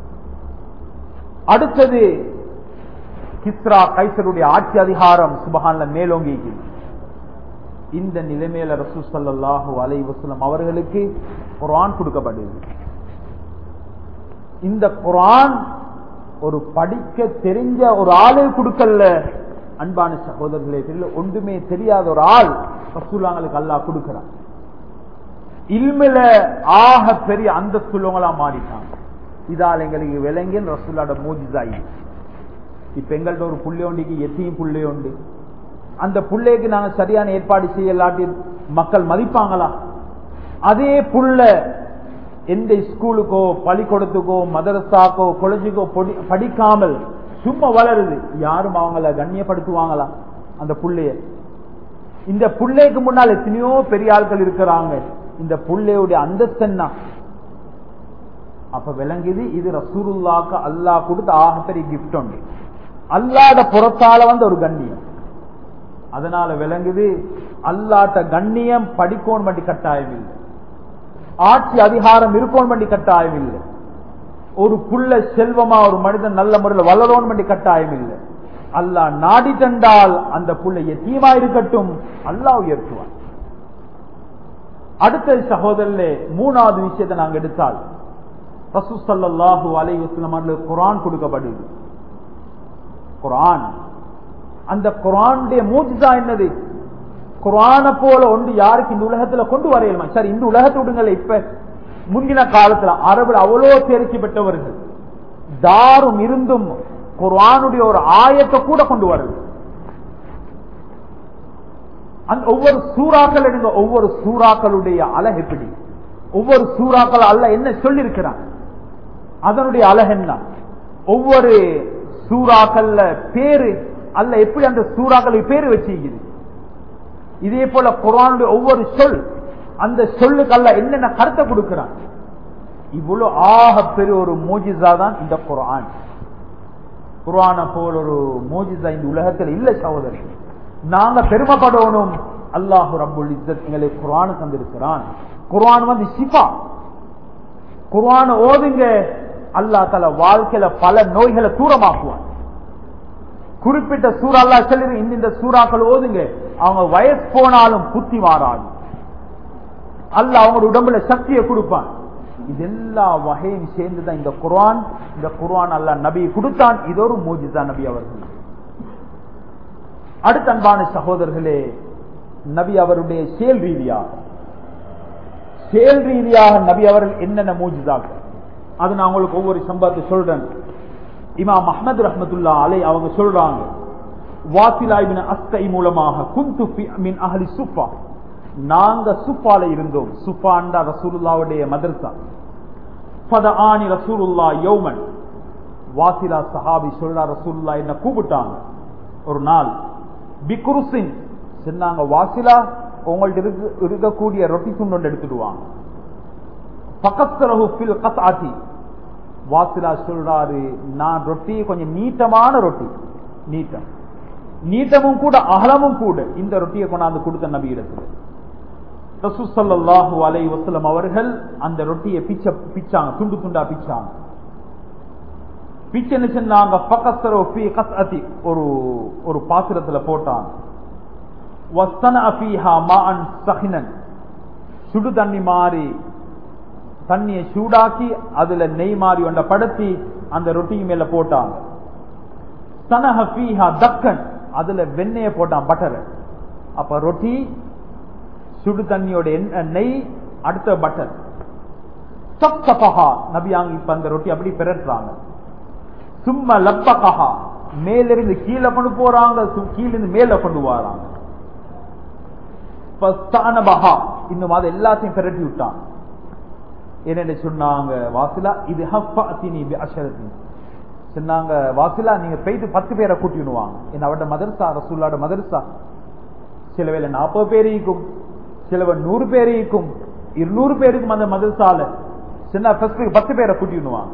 அடுத்தது கிஸ்ரா கைசருடைய ஆட்சி அதிகாரம் சுபகான்ல மேலோங்கி இந்த நிலைமையில ரசூ சல்லாஹூ அலை வசலம் அவர்களுக்கு குரான் கொடுக்கப்படுது இந்த குரான் ஒரு படிக்க தெரிஞ்ச ஒரு ஆளே கொடுக்கல அன்பான சகோதரர்களே தெரியல ஒன்றுமே தெரியாத ஒரு ஆள் ரசூல்லாங்களுக்கு அல்லாஹ் கொடுக்கிறான் இல்மில ஆக பெரிய அந்தஸ்துள்ளவங்களா மாறிட்டாங்க இதால் எங்களுக்கு விளங்கின் ரசூல்லாட மூஜிதாயி இப்ப எங்கள்ட்ட ஒரு புள்ளை ஒண்டிக்கு எத்தையும் புள்ளை உண்டு அந்த புள்ளைக்கு நாங்க சரியான ஏற்பாடு செய்யலாட்டி மக்கள் மதிப்பாங்களா அதே புள்ள எந்த ஸ்கூலுக்கோ பள்ளிக்கூடத்துக்கோ மதரசாக்கோ கொலேஜுக்கோ படிக்காமல் சும்மா வளருது யாரும் அவங்கள கண்ணியப்படுத்துவாங்களா அந்த புள்ளைய இந்த புள்ளைக்கு முன்னால் எத்தனையோ பெரிய ஆட்கள் இருக்கிறாங்க இந்த புள்ளையுடைய அந்தஸ்தன்னா அப்ப விளங்குது இது ரசூருல்லாக்கு அல்லாஹ் கொடுத்த ஆக பெரிய கிஃப்ட் உண்டு அல்லாத புறத்தால வந்து ஒரு கண்ணியம் அதனால விளங்குது அல்லாட்ட கண்ணியம் படிக்கோன் பண்ணி கட்டாயம் இல்லை ஆட்சி அதிகாரம் இருக்கோன் பண்ணி கட்டாயம் இல்லை ஒரு புள்ள செல்வமா ஒரு மனிதன் நல்ல முறையில் வளரோன் பண்ணி கட்டாயம் இல்லை அல்லா நாடி தண்டால் அந்த புள்ள எத்தீமா இருக்கட்டும் அல்லா உயர்த்துவான் அடுத்த சகோதரர்களே மூணாவது விஷயத்தை நாங்க எடுத்தால் ரசூ சல்லாஹூ அலை வஸ்லம் குரான் கொடுக்கப்படுது குரான் அந்த குரானுடைய மூஜிதா என்னது குரான போல ஒன்று யாருக்கு இந்த உலகத்துல கொண்டு வரையலுமா சரி இந்த உலகத்தை விடுங்கள இப்ப முன்கின காலத்துல அரபுல அவ்வளோ தேர்ச்சி பெற்றவர்கள் தாரும் இருந்தும் குரானுடைய ஒரு ஆயத்தை கூட கொண்டு வருது அந்த ஒவ்வொரு சூறாக்கள் எடுங்க ஒவ்வொரு சூறாக்களுடைய அழகு எப்படி ஒவ்வொரு சூறாக்கள் அல்ல என்ன சொல்லியிருக்கிறான் அதனுடைய அழகு என்ன ஒவ்வொரு சூறாக்கள்ல பேரு அல்ல எப்படி அந்த சூறாக்களுக்கு பேரு வச்சிருக்குது இதே போல குரானுடைய ஒவ்வொரு சொல் அந்த சொல்லுக்கு அல்ல என்னென்ன கருத்தை கொடுக்கிறான் இவ்வளவு ஆக பெரிய ஒரு மோஜிசா தான் இந்த குரான் குரான போல் ஒரு மோஜிசா இந்த உலகத்தில் இல்ல சகோதரி நாங்க பெருமைப்படணும் அல்லாஹு ரபுல் இஸ்ஸத் எங்களை குரான் தந்திருக்கிறான் குரான் வந்து சிஃபா குரான் ஓதுங்க அல்லா தல வாழ்க்கையில பல நோய்களை தூரமாக்குவான் குறிப்பிட்ட சூறா அல்லா சொல்லி இந்த சூறாக்கள் ஓதுங்க அவங்க வயசு போனாலும் புத்தி மாறாது அல்ல அவங்க உடம்புல சக்தியை கொடுப்பான் இது எல்லா வகையும் சேர்ந்துதான் இந்த குர்ஆன் இந்த குர்ஆன் அல்ல நபி கொடுத்தான் இது ஒரு மூஜிதா நபி அவர்கள் அடுத்த அன்பான சகோதரர்களே நபி அவருடைய செயல் ரீதியாக செயல் ரீதியாக நபி அவர்கள் என்னென்ன மூஜிதாக்கள் அது நான் உங்களுக்கு ஒவ்வொரு சம்பவத்தை சொல்றேன் இமாம் அஹமது ரஹமத்துல்லா அலை அவங்க சொல்றாங்க வாத்திலாய்பின் அஸ்கை மூலமாக குந்து மின் அஹலி சுஃபா நாங்க சுஃபால இருந்தோம் சுஃபாண்டா ரசூலுல்லாவுடைய மதரசா பத ஆணி ரசூலுல்லா யௌமன் வாசிலா சஹாபி சொல்றா ரசூலுல்லா என்ன கூப்பிட்டாங்க ஒரு நாள் பிகுருசின் சொன்னாங்க வாசிலா உங்கள்ட்ட இருக்கு இருக்கக்கூடிய ரொட்டி துண்டு எடுத்துடுவாங்க பக்கத்தரகு பில் கசாத்தி வாசிலா சொல்றாரு நான் ரொட்டி கொஞ்சம் நீட்டமான ரொட்டி நீட்டம் நீட்டமும் கூட அகலமும் கூட இந்த ரொட்டியை கொண்டாந்து கொடுத்த நபி இடத்துல ரசூசல்லாஹு அலை வசலம் அவர்கள் அந்த ரொட்டியை பிச்ச பிச்சாங்க துண்டு துண்டா பிச்சாங்க பிச்சை சொன்னாங்க பக்கத்தரோ பி கஸ்அதி ஒரு ஒரு பாத்திரத்துல போட்டாங்க வஸ்தன அபீஹா மான் சஹினன் சுடு தண்ணி மாறி தண்ணியை சூடாக்கி அதுல நெய் மாறி ஒன்றை படுத்தி அந்த ரொட்டி மேல போட்டாங்க சனஹ ஃபீஹா தக்கன் அதுல வெண்ணெய போட்டான் பட்டர் அப்ப ரொட்டி சுடு தண்ணியோட எண்ணெய், நெய் அடுத்த பட்டர் சப்சபஹா நபியாங்க இப்ப அந்த ரொட்டி அப்படி பிரட்டுறாங்க சும்மா லப்பகஹா மேலிருந்து கீழே கொண்டு போறாங்க சு- கீழிருந்து மேல கொண்டு வராங்க ஃபஸ்தானபஹா. இன்னும் அதை எல்லாத்தையும் பிரட்டி விட்டான் என்னென்னு சொன்னாங்க வாசிலா இது ஹஃபாத்தினி பி அஷரத்தினி சொன்னாங்க வாசிலா நீங்க போயிட்டு பத்து பேரை கூட்டிடுவாங்க என்ன அவட மதரசா ரசூல்லாட மதரசா சில வேளை நாற்பது பேர் இருக்கும் சிலவன் நூறு பேர் இருக்கும் இருநூறு பேருக்கும் அந்த மதரசால சின்ன ஃபர்ஸ்ட் பத்து பேரை கூட்டிடுவாங்க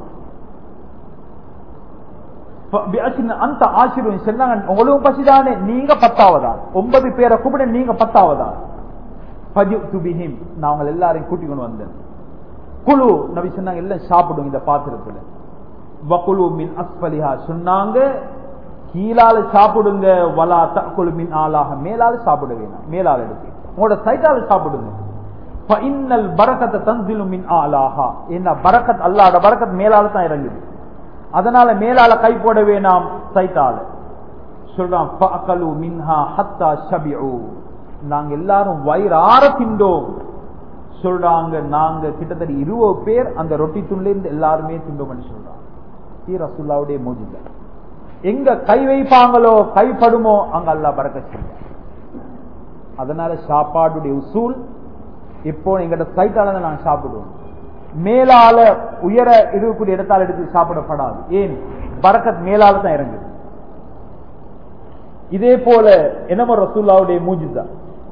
அந்த ஆசிரியர் சொன்னாங்க உங்களுக்கு பசிதானே நீங்க பத்தாவதா ஒன்பது பேரை கூப்பிட நீங்க பத்தாவதா பஜு துபிஹிம் நான் அவங்க எல்லாரையும் கூட்டி கொண்டு வந்தேன் குழு நபி சொன்னாங்க எல்லாம் சாப்பிடுங்க இந்த பாத்திரத்துல வகுலு மின் அஸ்பலிஹா சொன்னாங்க கீழால சாப்பிடுங்க வலா தக்குழு மின் ஆளாக மேலால சாப்பிட வேணாம் மேலால எடுத்து உங்களோட சைட்டால சாப்பிடுங்க இன்னல் பரக்கத்தை தந்திலு மின் ஆளாகா என்ன பரக்கத் அல்லாட பரக்கத் மேலால தான் இறங்குது அதனால மேலால கை போட வேணாம் சைட்டால சொல்றான் ஃபஅகலு மின்ஹா ஹத்தா ஷபிஉ நாங்க எல்லாரும் வயிறார திண்டோம் சொல்றாங்க நாங்க கிட்டத்தட்ட இருபது பேர் அந்த ரொட்டி துண்டுல இருந்து எல்லாருமே திண்டோம்னு சொல்றாங்க ஈ ரசூல்லாவுடைய மோஜித எங்க கை வைப்பாங்களோ கைப்படுமோ அங்க அல்லாஹ் பறக்க செய்ய அதனால சாப்பாடுடைய உசூல் இப்போ எங்கிட்ட சைட்டால தான் நாங்க சாப்பிடுவோம் மேலால உயர இருக்கக்கூடிய இடத்தால் எடுத்து சாப்பிடப்படாது ஏன் பரக்கத் மேலால தான் இறங்குது இதே போல என்னமோ ரசூல்லாவுடைய மூஜிதா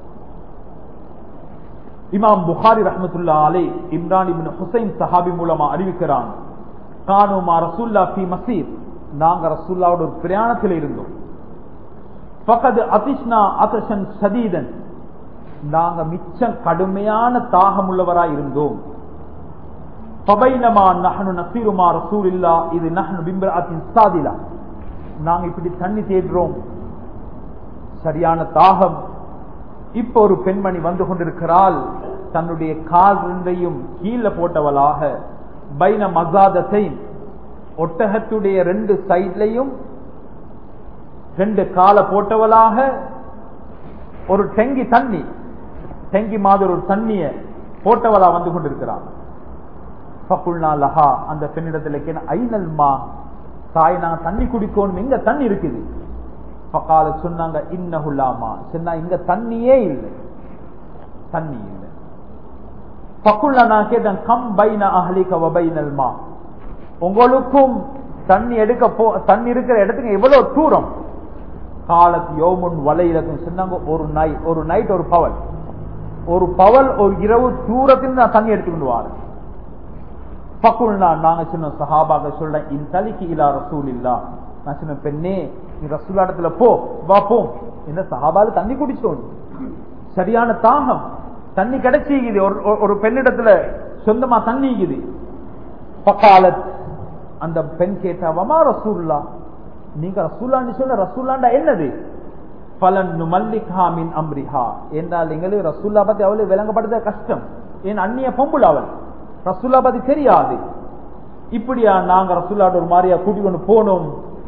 இமாம் புகாரி ரஹமத்துல்லா அலை இம்ரான் இபின் ஹுசைன் சஹாபி மூலமா அறிவிக்கிறான் கானுமா ரசூல்லா ஃபி மசீர் நாங்க ரசூல்லாவோட ஒரு பிரயாணத்தில் இருந்தோம் பக்கது அதிஷ்னா அதஷன் சதீதன் நாங்க மிச்சம் கடுமையான தாகம் உள்ளவராய் இருந்தோம் பபைனமா நஹனு நசீருமா ரசூல் இல்லா இது நஹனு பிம்பராத்தின் சாதிலா நாங்க இப்படி தண்ணி தேடுறோம் சரியான தாகம் இப்ப ஒரு பெண்மணி வந்து கொண்டிருக்கிறாள் தன்னுடைய கால் ரெண்டையும் கீழே போட்டவளாக பைன மசாதத்தை ஒட்டகத்துடைய ரெண்டு சைட்லையும் ரெண்டு காலை போட்டவளாக ஒரு டெங்கி தண்ணி டெங்கி மாதிரி ஒரு தண்ணிய போட்டவளா வந்து கொண்டிருக்கிறான் ஃபகுல்னா லஹா அந்த பெண்ணிடத்துல கேன ஐநல் மா தாய் நாங்க தண்ணி குடிக்கணும் எங்க தண்ணி இருக்குது பக்கால சொன்னாங்க இன்னஹுல்லாமா சொன்னா இங்க தண்ணியே இல்லை தண்ணி இல்லை பக்குள்ள நான் கேட்டேன் கம் பைன அஹலிக வபைனல் மா உங்களுக்கும் தண்ணி எடுக்க போ தண்ணி இருக்கிற இடத்துக்கு எவ்வளவு தூரம் காலத் யோமுன் வலையிலக்கும் சொன்னாங்க ஒரு நைட் ஒரு நைட் ஒரு பவல் ஒரு பவல் ஒரு இரவு தூரத்தில் நான் தண்ணி எடுத்துக்கொண்டு வரேன் பக்குல்னா நாங்க சொன்னோம் சஹாபாக சொல்றேன் இன் தலிக்கு இலா ரசூல் இல்லா நான் சொன்ன பெண்ணே நீ ரசூல் இடத்துல போ வா போ இந்த சஹாபால தண்ணி குடிச்சோம் சரியான தாகம் தண்ணி கிடைச்சிக்குது ஒரு ஒரு பெண்ணிடத்துல சொந்தமா தண்ணிக்குது பக்காலத் அந்த பெண் கேட்டா வமா ரசூல்லா நீங்க ரசூல்லான்னு சொன்ன ரசூல்லாண்டா என்னது பலன் மல்லிகா மின் அம்ரிஹா என்றால் எங்களுக்கு ரசூல்லா பத்தி அவளை விளங்கப்படுத்த கஷ்டம் என் அந்நிய பொம்புல அவள் ரசூல்லா பத்தி தெரியாது இப்படியா நாங்க ரசூல்லாட ஒரு மாதிரியா கூட்டி கொண்டு போனோம்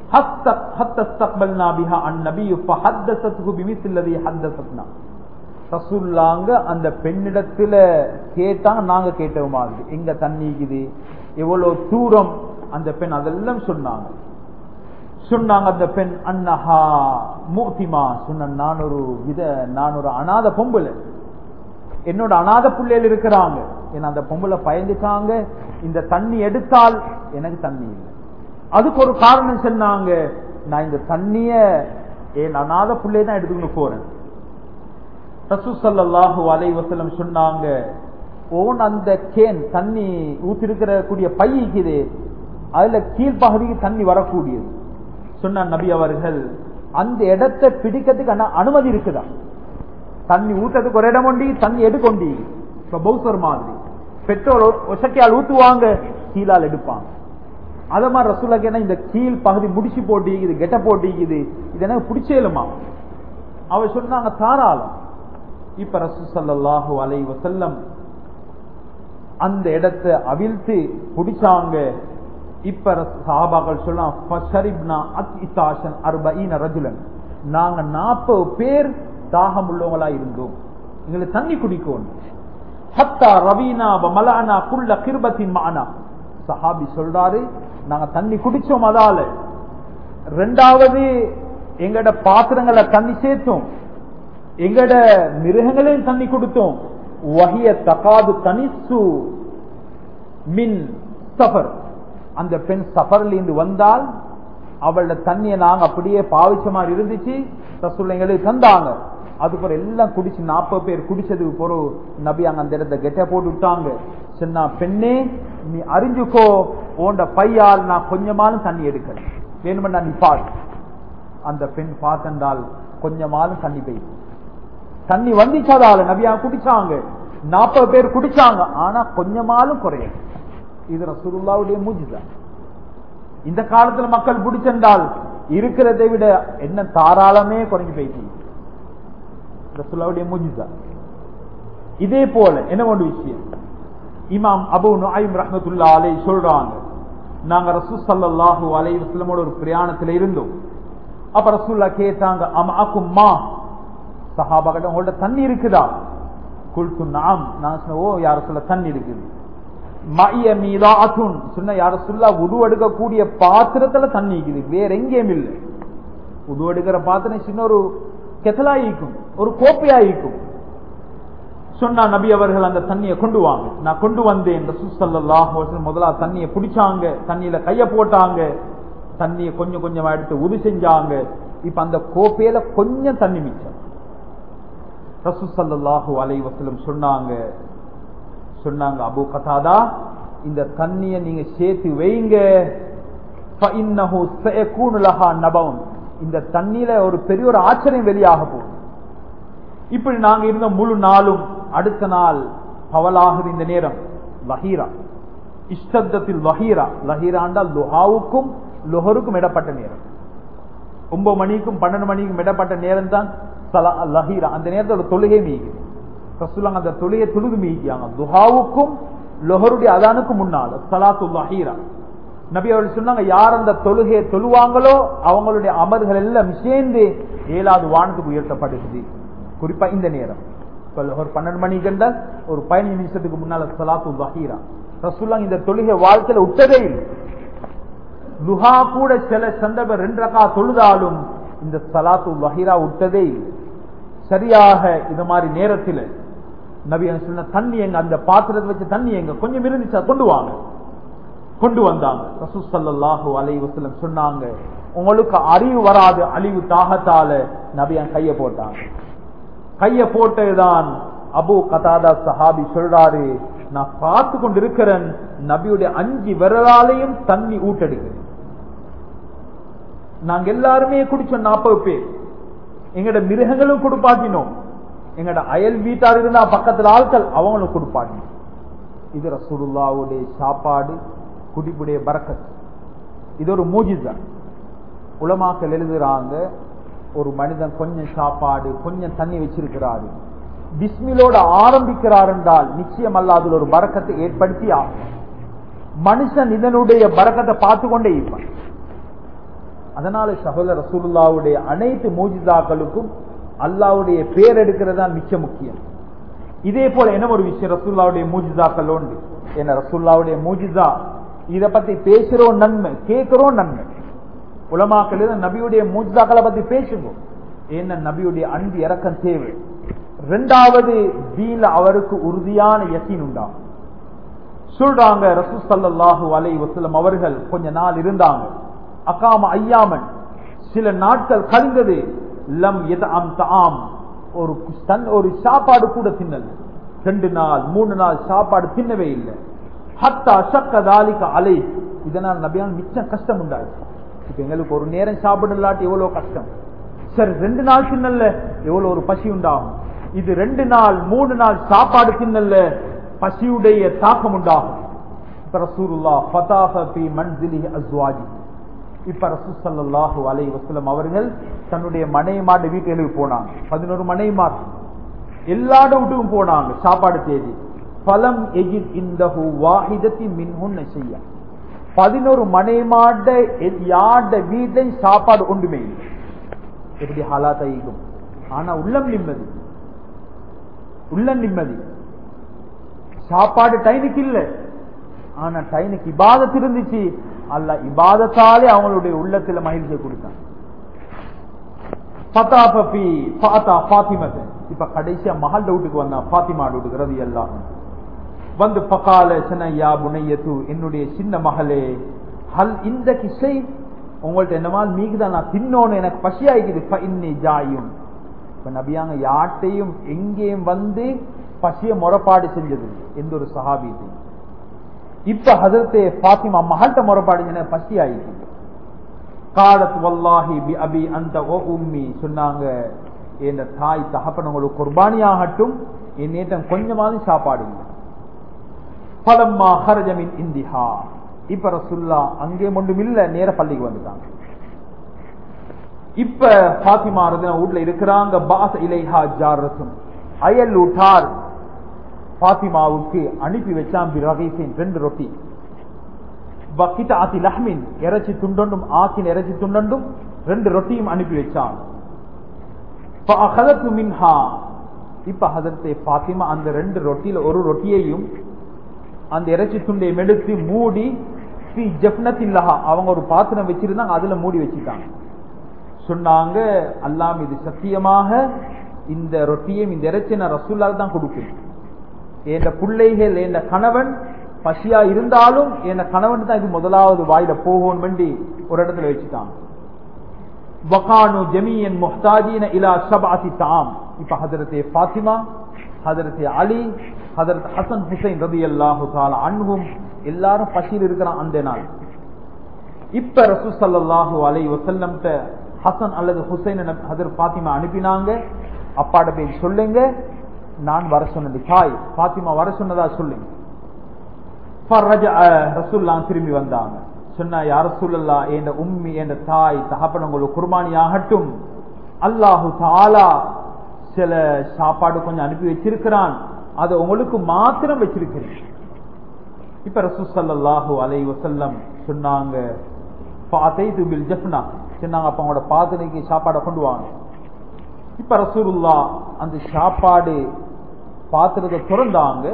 ரசூல்லாங்க அந்த பெண்ணிடத்துல கேட்டாங்க நாங்க கேட்ட மாதிரி எங்க தண்ணிக்குது எவ்வளவு தூரம் அந்த பெண் அதெல்லாம் சொன்னாங்க சொன்னாங்க அந்த பெண் அன்னஹா மூத்திமா சொன்ன நான் ஒரு வித நான் ஒரு அநாத பொம்புல என்னோட அநாத பிள்ளைகள் இருக்கிறாங்க ஏன்னா அந்த பொம்பளை பயந்துட்டாங்க இந்த தண்ணி எடுத்தால் எனக்கு தண்ணி இல்லை அதுக்கு ஒரு காரணம் சொன்னாங்க நான் இந்த தண்ணிய என் அநாத பிள்ளைய தான் எடுத்துக்கொண்டு போறேன் ரசூசல்லாஹு அலை வசலம் சொன்னாங்க ஓன் அந்த கேன் தண்ணி ஊத்திருக்கிற கூடிய பைக்குது அதுல கீழ்ப்பகுதிக்கு தண்ணி வரக்கூடியது சொன்ன நபி அவர்கள் அந்த இடத்தை பிடிக்கிறதுக்கு அனுமதி இருக்குதா தண்ணி ஊத்துறதுக்கு ஒரு இடம் கொண்டி தண்ணி எடுக்கொண்டி இப்ப பௌசர் மாதிரி பெட்ரோல் ஒசக்கையால் ஊத்துவாங்க கீழால் எடுப்பாங்க அத மாதிரி ரசூல்லா கேட்டா இந்த கீழ் பகுதி முடிச்சு போட்டிக்குது கெட்ட போட்டிக்குது இது எனக்கு பிடிச்சேலுமா அவ சொன்னாங்க தாராளம் இப்ப ரசூ சல்லாஹு அலை வசல்லம் அந்த இடத்தை அவிழ்த்து பிடிச்சாங்க இப்ப சஹாபாக்கள் சொல்லலாம் நாங்க நாற்பது பேர் தாகம் உள்ளவங்களா இருந்தோம் எங்களுக்கு தண்ணி குடிக்கணும் ஹத்தா ரவீனா மலானா குள்ள கிருபத்தின் மானா சஹாபி சொல்றாரு நாங்க தண்ணி குடிச்சோம் அதால ரெண்டாவது எங்கட பாத்திரங்களை தண்ணி சேர்த்தோம் எங்கட மிருகங்களையும் தண்ணி கொடுத்தோம் வகிய தகாது தனிசு மின் சஃபர் அந்த பெண் சஃபர்ல இருந்து வந்தால் அவளோட தண்ணியை நாங்க அப்படியே பாவிச்ச மாதிரி இருந்துச்சு ரசூல்லைங்களுக்கு தந்தாங்க அதுக்கப்புறம் எல்லாம் குடிச்சு நாற்பது பேர் குடிச்சதுக்கு பிறகு நபி அங்க அந்த இடத்த கெட்ட போட்டு விட்டாங்க சொன்னா பெண்ணே நீ அறிஞ்சுக்கோ ஓண்ட பையால் நான் கொஞ்சமாலும் தண்ணி எடுக்கல வேணுமெண்டா நீ பாரு அந்த பெண் பார்த்தண்டால் கொஞ்சமாலும் தண்ணி பெய்யும் தண்ணி வந்துச்சதால நபியா குடிச்சாங்க நாற்பது பேர் குடிச்சாங்க ஆனா கொஞ்சமாலும் குறையும் இது ரசூலுல்லாவுடைய மூஜிதான் இந்த காலத்துல மக்கள் பிடிச்சென்றால் இருக்கிறதை விட என்ன தாராளமே குறைஞ்சு போயிட்டு ரசூல்லாவுடைய மூஜிதான் இதே போல என்ன ஒன்று விஷயம் இமாம் அபு நுஐம் ரஹமத்துல்லா அலை சொல்றாங்க நாங்க ரசூ சல்லாஹூ அலை வஸ்லமோட ஒரு பிரயாணத்துல இருந்தோம் அப்ப ரசூல்லா கேட்டாங்க அம்மா சஹாபாக்கிட்ட உங்கள்ட்ட தண்ணி இருக்குதா குல்து நாம் நான் சொன்ன ஓ யார சொல்ல தண்ணி இருக்குது மைய மீதாத்துன் சொன்ன யார சொல்ல உது எடுக்கக்கூடிய பாத்திரத்துல தண்ணி இருக்குது வேற எங்கேயும் இல்லை உது எடுக்கிற பாத்திரம் சின்ன ஒரு கெத்தலாயிக்கும் ஒரு கோப்பையாயிக்கும் சொன்னா நபி அவர்கள் அந்த தண்ணியை கொண்டு வாங்க நான் கொண்டு வந்தேன் ரசூசல்லாஹ் முதலா தண்ணியை பிடிச்சாங்க தண்ணியில கைய போட்டாங்க தண்ணியை கொஞ்சம் கொஞ்சமா எடுத்து உது செஞ்சாங்க இப்ப அந்த கோப்பையில கொஞ்சம் தண்ணி மிச்சம் ரசூசல்லாஹு அலை வசலம் சொன்னாங்க சொன்னாங்க அபு கதாதா இந்த தண்ணியை நீங்க சேர்த்து வைங்க இந்த தண்ணியில ஒரு பெரிய ஒரு ஆச்சரியம் வெளியாக போகும் இப்படி நாங்க இருந்த முழு நாளும் அடுத்த நாள் பவலாகுது இந்த நேரம் லஹீரா இஷ்டத்தில் லஹீரா லஹீராண்டால் லுஹாவுக்கும் லுஹருக்கும் இடப்பட்ட நேரம் ஒன்பது மணிக்கும் பன்னெண்டு மணிக்கும் இடப்பட்ட நேரம் தான் லஹீரா அந்த நேரத்தோட தொழுகை மீகுது ரசூலாங்க அந்த தொழுகை தொழுது மீகியாங்க துஹாவுக்கும் லொஹருடைய அதானுக்கும் முன்னால் சலாத்து லஹீரா நபி அவர்கள் சொன்னாங்க யார் அந்த தொழுகையை தொழுவாங்களோ அவங்களுடைய அமர்கள் எல்லாம் சேர்ந்து ஏழாவது வானத்துக்கு உயர்த்தப்படுகிறது குறிப்பா இந்த நேரம் ஒரு பன்னெண்டு மணி கண்டால் ஒரு பதினஞ்சு நிமிஷத்துக்கு முன்னால சலாத்து லஹீரா ரசூலாங்க இந்த தொழுகை வாழ்க்கையில விட்டதே இல்லை லுஹா கூட சில சந்தர்ப்பம் ரெண்டு ரக்கா தொழுதாலும் இந்த சலாத்து வஹீரா விட்டதே இல்லை சரியாக இது மாதிரி நேரத்தில் நபி சொன்ன தண்ணி எங்க அந்த பாத்திரத்தை வச்சு தண்ணி எங்க கொஞ்சம் இருந்துச்சா கொண்டு வாங்க கொண்டு வந்தாங்க ரசூசல்லாஹு அலை வசலம் சொன்னாங்க உங்களுக்கு அறிவு வராது அழிவு தாகத்தால நபியன் கைய போட்டாங்க கைய போட்டதுதான் அபு கதாதா சஹாபி சொல்றாரு நான் பார்த்து கொண்டு இருக்கிறேன் நபியுடைய அஞ்சு விரலாலையும் தண்ணி ஊட்டெடுக்கிறேன் நாங்க எல்லாருமே குடிச்சோம் நாற்பது பேர் எங்கட மிருகங்களும் கொடுப்பாட்டினோம் எங்கட அயல் வீட்டார் இருந்தா பக்கத்துல ஆட்கள் அவங்களும் கொடுப்பாட்டினோம் இது ரசூலுல்லாவுடைய சாப்பாடு குடிப்புடைய பறக்கத் இது ஒரு மூஜிதா உலமாக்கள் எழுதுறாங்க ஒரு மனிதன் கொஞ்சம் சாப்பாடு கொஞ்சம் தண்ணி வச்சிருக்கிறாரு பிஸ்மிலோட ஆரம்பிக்கிறார் என்றால் நிச்சயம் அல்ல அதில் ஒரு பறக்கத்தை ஏற்படுத்தி ஆகும் மனுஷன் இதனுடைய பறக்கத்தை பார்த்து கொண்டே இருப்பான் அதனால சகோதர ரசூலுல்லாவுடைய அனைத்து மூஜிதாக்களுக்கும் அல்லாவுடைய பேர் எடுக்கிறதா மிச்ச முக்கியம் இதே போல என்ன ஒரு விஷயம் ரசூல்லாவுடைய மூஜிதாக்கள் உண்டு என்ன ரசூல்லாவுடைய மூஜிதா இத பத்தி பேசுறோம் நன்மை கேட்கிறோம் நன்மை உலமாக்கள் நபியுடைய மூஜிதாக்களை பத்தி பேசுங்க என்ன நபியுடைய அன்பு இறக்கம் தேவை ரெண்டாவது தீல அவருக்கு உறுதியான யசீன் உண்டாகும் சொல்றாங்க ரசூ சல்லாஹூ அலை வசலம் அவர்கள் கொஞ்ச நாள் இருந்தாங்க அக்காம ஐயாமன் சில நாட்கள் கழிந்தது லம் எதாம் தாம் ஒரு தன் ஒரு சாப்பாடு கூட தின்னல் ரெண்டு நாள் மூணு நாள் சாப்பாடு தின்னவே இல்லை ஹத்தா சக்க தாலிக்க அலை இதனால் நபியால் மிச்சம் கஷ்டம் உண்டாச்சு இப்ப எங்களுக்கு ஒரு நேரம் சாப்பிடலாட்டி எவ்வளவு கஷ்டம் சரி ரெண்டு நாள் தின்னல்ல எவ்வளவு ஒரு பசி உண்டாகும் இது ரெண்டு நாள் மூணு நாள் சாப்பாடு தின்னல்ல பசியுடைய தாக்கம் உண்டாகும் இப்ப ரசூலுல்லா ஃபதாஃப ஃபி மன்சிலிஹி அஸ்வாஜி இப்ப ரசூசல்லாஹு அலை வசலம் அவர்கள் தன்னுடைய மனைமாடு வீட்டுக்கு போனாங்க பதினோரு மனைமார் எல்லாட வீட்டுக்கும் போனாங்க சாப்பாடு தேதி பலம் எஜித் இந்த வாஹிதத்தி மின்ஹுன் செய்ய பதினோரு மனைமாட யாட வீட்லையும் சாப்பாடு ஒன்றுமே இல்லை எப்படி ஹாலாத் ஆகிக்கும் ஆனா உள்ளம் நிம்மதி உள்ளம் நிம்மதி சாப்பாடு டைனுக்கு இல்ல ஆனா டைனுக்கு இபாதத் இருந்துச்சு அல்ல இபாதத்தாலே அவங்களுடைய உள்ளத்துல மகிழ்ச்சியை கொடுத்தான் இப்ப கடைசியா மகள் வீட்டுக்கு வந்தான் பாத்திமா வீட்டுக்கு ரவி எல்லாம் வந்து பக்கால சின்னையா புனையத்து என்னுடைய சின்ன மகளே ஹல் இந்த கிசை உங்கள்ட்ட என்னமா மீகுதான் நான் தின்னோன்னு எனக்கு பசியாயிக்குது இன்னி ஜாயும் இப்ப நபியாங்க யாட்டையும் எங்கேயும் வந்து பசிய முறைப்பாடு செஞ்சது எந்த ஒரு சஹாபியத்தையும் இப்ப ஹசரத்தே பாத்திமா மகள்கிட்ட முறைப்பாடு பசி ஆயிடுச்சு காலத் வல்லாஹி பி அபி அந்த ஓ உம்மி சொன்னாங்க என் தாய் தகப்பன் உங்களுக்கு குர்பானி ஆகட்டும் என் நேற்றம் கொஞ்சமாவது சாப்பாடு இல்லை பலம்மா ஹரஜமின் இந்திஹா இப்ப ரசுல்லா அங்கே ஒன்றும் இல்ல நேர பள்ளிக்கு வந்துட்டாங்க இப்ப பாத்திமா வீட்டுல இருக்கிறாங்க பாச இலைஹா ஜாரசும் அயல் ஊட்டார் பாத்திமாவுக்கு அனுப்பி வச்சான் பிரகீசின் ரெண்டு ரொட்டி பக்கிட்ட ஆத்தி லஹ்மின் இறைச்சி துண்டொண்டும் ஆக்கின் இறைச்சி துண்டொண்டும் ரெண்டு ரொட்டியும் அனுப்பி வச்சான் மின்ஹா இப்ப ஹதரத்தை பாத்திமா அந்த ரெண்டு ரொட்டியில ஒரு ரொட்டியையும் அந்த இறைச்சி துண்டையும் எடுத்து மூடி ஜப்னத்தில்லஹா அவங்க ஒரு பாத்திரம் வச்சிருந்தாங்க அதுல மூடி வச்சுட்டாங்க சொன்னாங்க அல்லாம் இது சத்தியமாக இந்த ரொட்டியும் இந்த இறைச்சி நான் ரசூல்லால் தான் கொடுப்பேன் என் பிள்ளைகள் என் கணவன் பசியா இருந்தாலும் என் கணவன் தான் இது முதலாவது வாயில போகும் வேண்டி ஒரு இடத்துல வச்சுட்டாங்க வகானு ஜமீன் முஹ்தாஜீன இலா சபாசி தாம் இப்ப ஹதரத்தே பாத்திமா ஹதரத்தே அலி ஹதரத் ஹசன் ஹுசைன் ரபி அல்லாஹு தாலா அன்பும் எல்லாரும் பசியில் இருக்கிறான் அந்த நாள் இப்ப ரசூ சல்லாஹூ அலை வசல்லம் ஹசன் அல்லது ஹுசைன் ஹதர் பாத்திமா அனுப்பினாங்க அப்பாட போய் சொல்லுங்க நான் வர சொன்னது தாய் பாத்திமா வர சொன்னதா சொல்லுங்க ரசூல்லா திரும்பி வந்தாங்க சொன்னா யார சொல்லலா என் உம்மி என் தாய் தகப்பன் உங்களுக்கு குர்பானி ஆகட்டும் அல்லாஹு தாலா சில சாப்பாடு கொஞ்சம் அனுப்பி வச்சிருக்கிறான் அதை உங்களுக்கு மாத்திரம் வச்சிருக்கிறேன் இப்ப ரசூ சல்லாஹூ அலை வசல்லம் சொன்னாங்க சொன்னாங்க அப்ப அவங்களோட பாதனைக்கு சாப்பாடை கொண்டு வாங்க இப்ப ரசூருல்லா அந்த சாப்பாடு பாத்திரத்தை திறந்தாங்க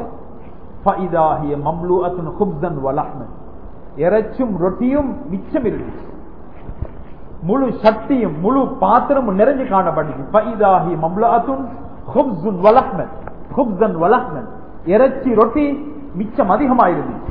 இறைச்சும் ரொட்டியும் மிச்சம் இருந்துச்சு முழு சட்டியும் முழு பாத்திரமும் நிறைஞ்சு காணப்பட்டுச்சு பைதாகி மம்லாத்துன் ஹுப்ஸுன் வலஹ்மன் ஹுப்ஸன் வலஹ்மன் இறைச்சி ரொட்டி மிச்சம் அதிகமாயிருந்துச்சு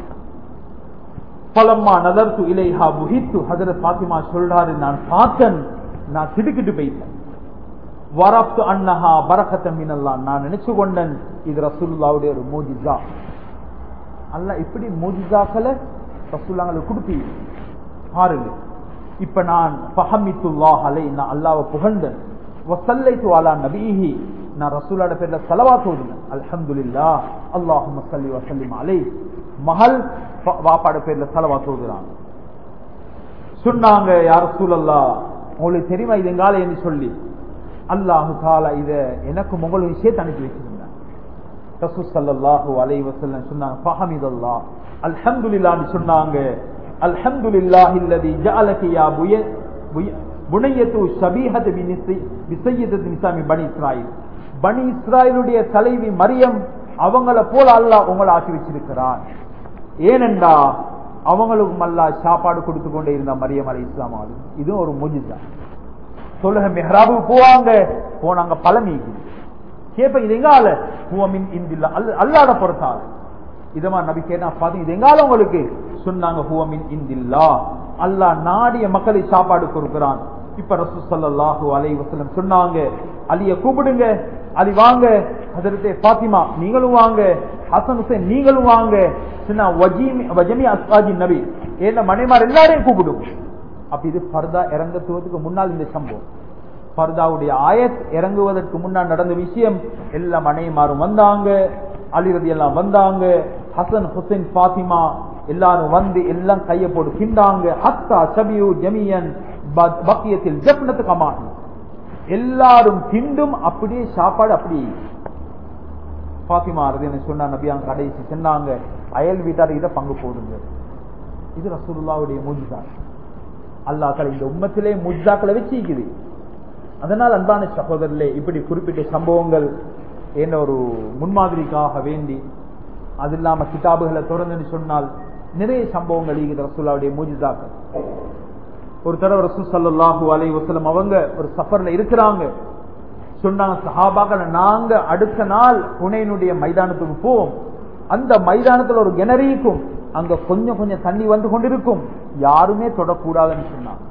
பலம்மா நதர்த்து இலைஹா புகித்து ஹதரத் பாத்திமா சொல்றாரு நான் பார்த்தன் நான் திடுக்கிட்டு போயிட்டேன் வரப்து அன்னஹா பரக்கத்தம் மினல்லாம் நான் நினைச்சு கொண்டேன் இது ரசூல்லாவுடைய ஒரு மோஜிசா அல்ல இப்படி மோஜிசாக்களை ரசூல்லாங்களுக்கு கொடுப்பீங்க பாருங்க இப்ப நான் பஹமித்துல்லாஹ் அலை நான் அல்லாவை புகழ்ந்தேன் வசல்லைத்து அலா நபீஹி நான் ரசூலோட பேர்ல செலவா தோதுனேன் அல்ஹம்துலில்லா அல்லாஹும்ம சல்லி வசல்லிம் அலை மகள் வாப்பாட பேர்ல செலவா தோதுறாங்க சொன்னாங்க யார் சூழல்லா உங்களுக்கு தெரியுமா இது எங்கால என்று சொல்லி அல்லாஹு தாலா இத எனக்கு உங்களுக்கு விஷயத்தை அனுப்பி வச்சிருந்தேன் ரசூ சல்லாஹூ அலை வசல்லம் சொன்னாங்க ஃபஹமிதல்லா அல்ஹம்துலில்லான்னு சொன்னாங்க அல்ஹம்துலில்லாஹி அல்லதி ஜஅலக யா புய புனையத்து ஷபீஹத் பிசையத் நிசாமி பனி இஸ்ராயில் பனி இஸ்ராயிலுடைய தலைவி மரியம் அவங்கள போல அல்லாஹ் உங்களை ஆக்கி வச்சிருக்கிறார் ஏனென்றா அவங்களுக்கும் அல்லாஹ் சாப்பாடு கொடுத்து கொண்டே இருந்த மரியம் அலை இஸ்லாம் இதுவும் ஒரு முஜிதா சொல்லுங்க மெஹராபுக்கு போவாங்க போனாங்க பழமிக்கு கேப்ப இது எங்கால ஹுவமின் இந்தில்லா அல்லாட பொறுத்தால் இதமா நபி கேட்டா பாத்தீங்க இது எங்கால உங்களுக்கு சொன்னாங்க ஹுவமின் இந்தில்லா அல்லாஹ் நாடிய மக்களை சாப்பாடு கொடுக்கிறான் இப்ப ரசூ சல்லாஹூ அலை வசலம் சொன்னாங்க அலிய கூப்பிடுங்க அலி வாங்க அதற்கு பாத்திமா நீங்களும் வாங்க ஹசன் ஹுசைன் நீங்களும் வாங்க சொன்னா வஜமி அஸ்வாஜி நபி ஏன்னா மனைமார் எல்லாரையும் கூப்பிடும் அப்ப இது பர்தா இறங்கத்துவதுக்கு முன்னால் இந்த சம்பவம் பர்தாவுடைய ஆயத் இறங்குவதற்கு முன்னால் நடந்த விஷயம் எல்லா மனைமாரும் வந்தாங்க அலிரதி எல்லாம் வந்தாங்க ஹசன் ஹுசைன் பாத்திமா எல்லாரும் வந்து எல்லாம் கைய போட்டு கிண்டாங்க ஹத்தா சபியு ஜமியன் பக்கியத்தில் ஜப்னத்து கமான் எல்லாரும் திண்டும் அப்படியே சாப்பாடு அப்படியே பாத்திமா என்ன சொன்னா நபியாங்க கடைசி சொன்னாங்க அயல் வீட்டார் இதை பங்கு போடுங்க இது ரசூலுல்லாவுடைய மூஜிதா அல்லாக்கள் இந்த உம்மத்திலே முஜாக்களை வச்சிருக்குது அதனால் அன்பான சகோதரர்களே இப்படி குறிப்பிட்ட சம்பவங்கள் என்ன ஒரு முன்மாதிரிக்காக வேண்டி அது இல்லாம கிதாபுகளை திறந்துன்னு சொன்னால் நிறைய சம்பவங்கள் இருக்குது ரசூல்லாவுடைய மூஜிதாக்கள் ஒரு தடவை ரசூல் சல்லாஹூ அலை வசலம் அவங்க ஒரு சஃபர்ல இருக்கிறாங்க சொன்னாங்க சஹாபாக்கள் நாங்க அடுத்த நாள் புனேனுடைய மைதானத்துக்கு போவோம் அந்த மைதானத்துல ஒரு கிணறிக்கும் அங்க கொஞ்சம் கொஞ்சம் தண்ணி வந்து கொண்டிருக்கும் யாருமே தொடக்கூடாதுன்னு சொன்னாங்க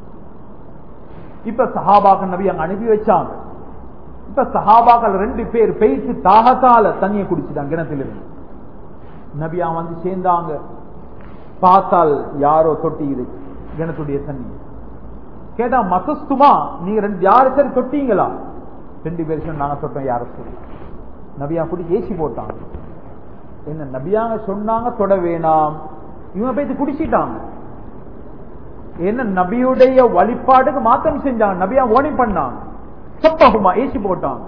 இப்ப சஹாபாக்கள் நபி அங்க அனுப்பி வச்சாங்க இப்ப சஹாபாக்கள் ரெண்டு பேர் பேசி தாகத்தால தண்ணியை குடிச்சுட்டாங்க கிணத்திலிருந்து நபியா வந்து சேர்ந்தாங்க பார்த்தால் யாரோ தொட்டியுது கிணத்துடைய தண்ணி கேட்டா மசஸ்துமா நீங்க ரெண்டு யாரு சரி தொட்டீங்களா ரெண்டு பேர் சொன்னாங்க தொட்டோம் யார சொல்லி நபியா கூடி ஏசி போட்டாங்க என்ன நபியாங்க சொன்னாங்க தொட வேணாம் இவங்க போய் குடிச்சிட்டாங்க என்ன நபியுடைய வழிபாடுக்கு மாத்தம் செஞ்சாங்க நபியா ஓனி பண்ணாங்க சப்பகுமா ஏசி போட்டாங்க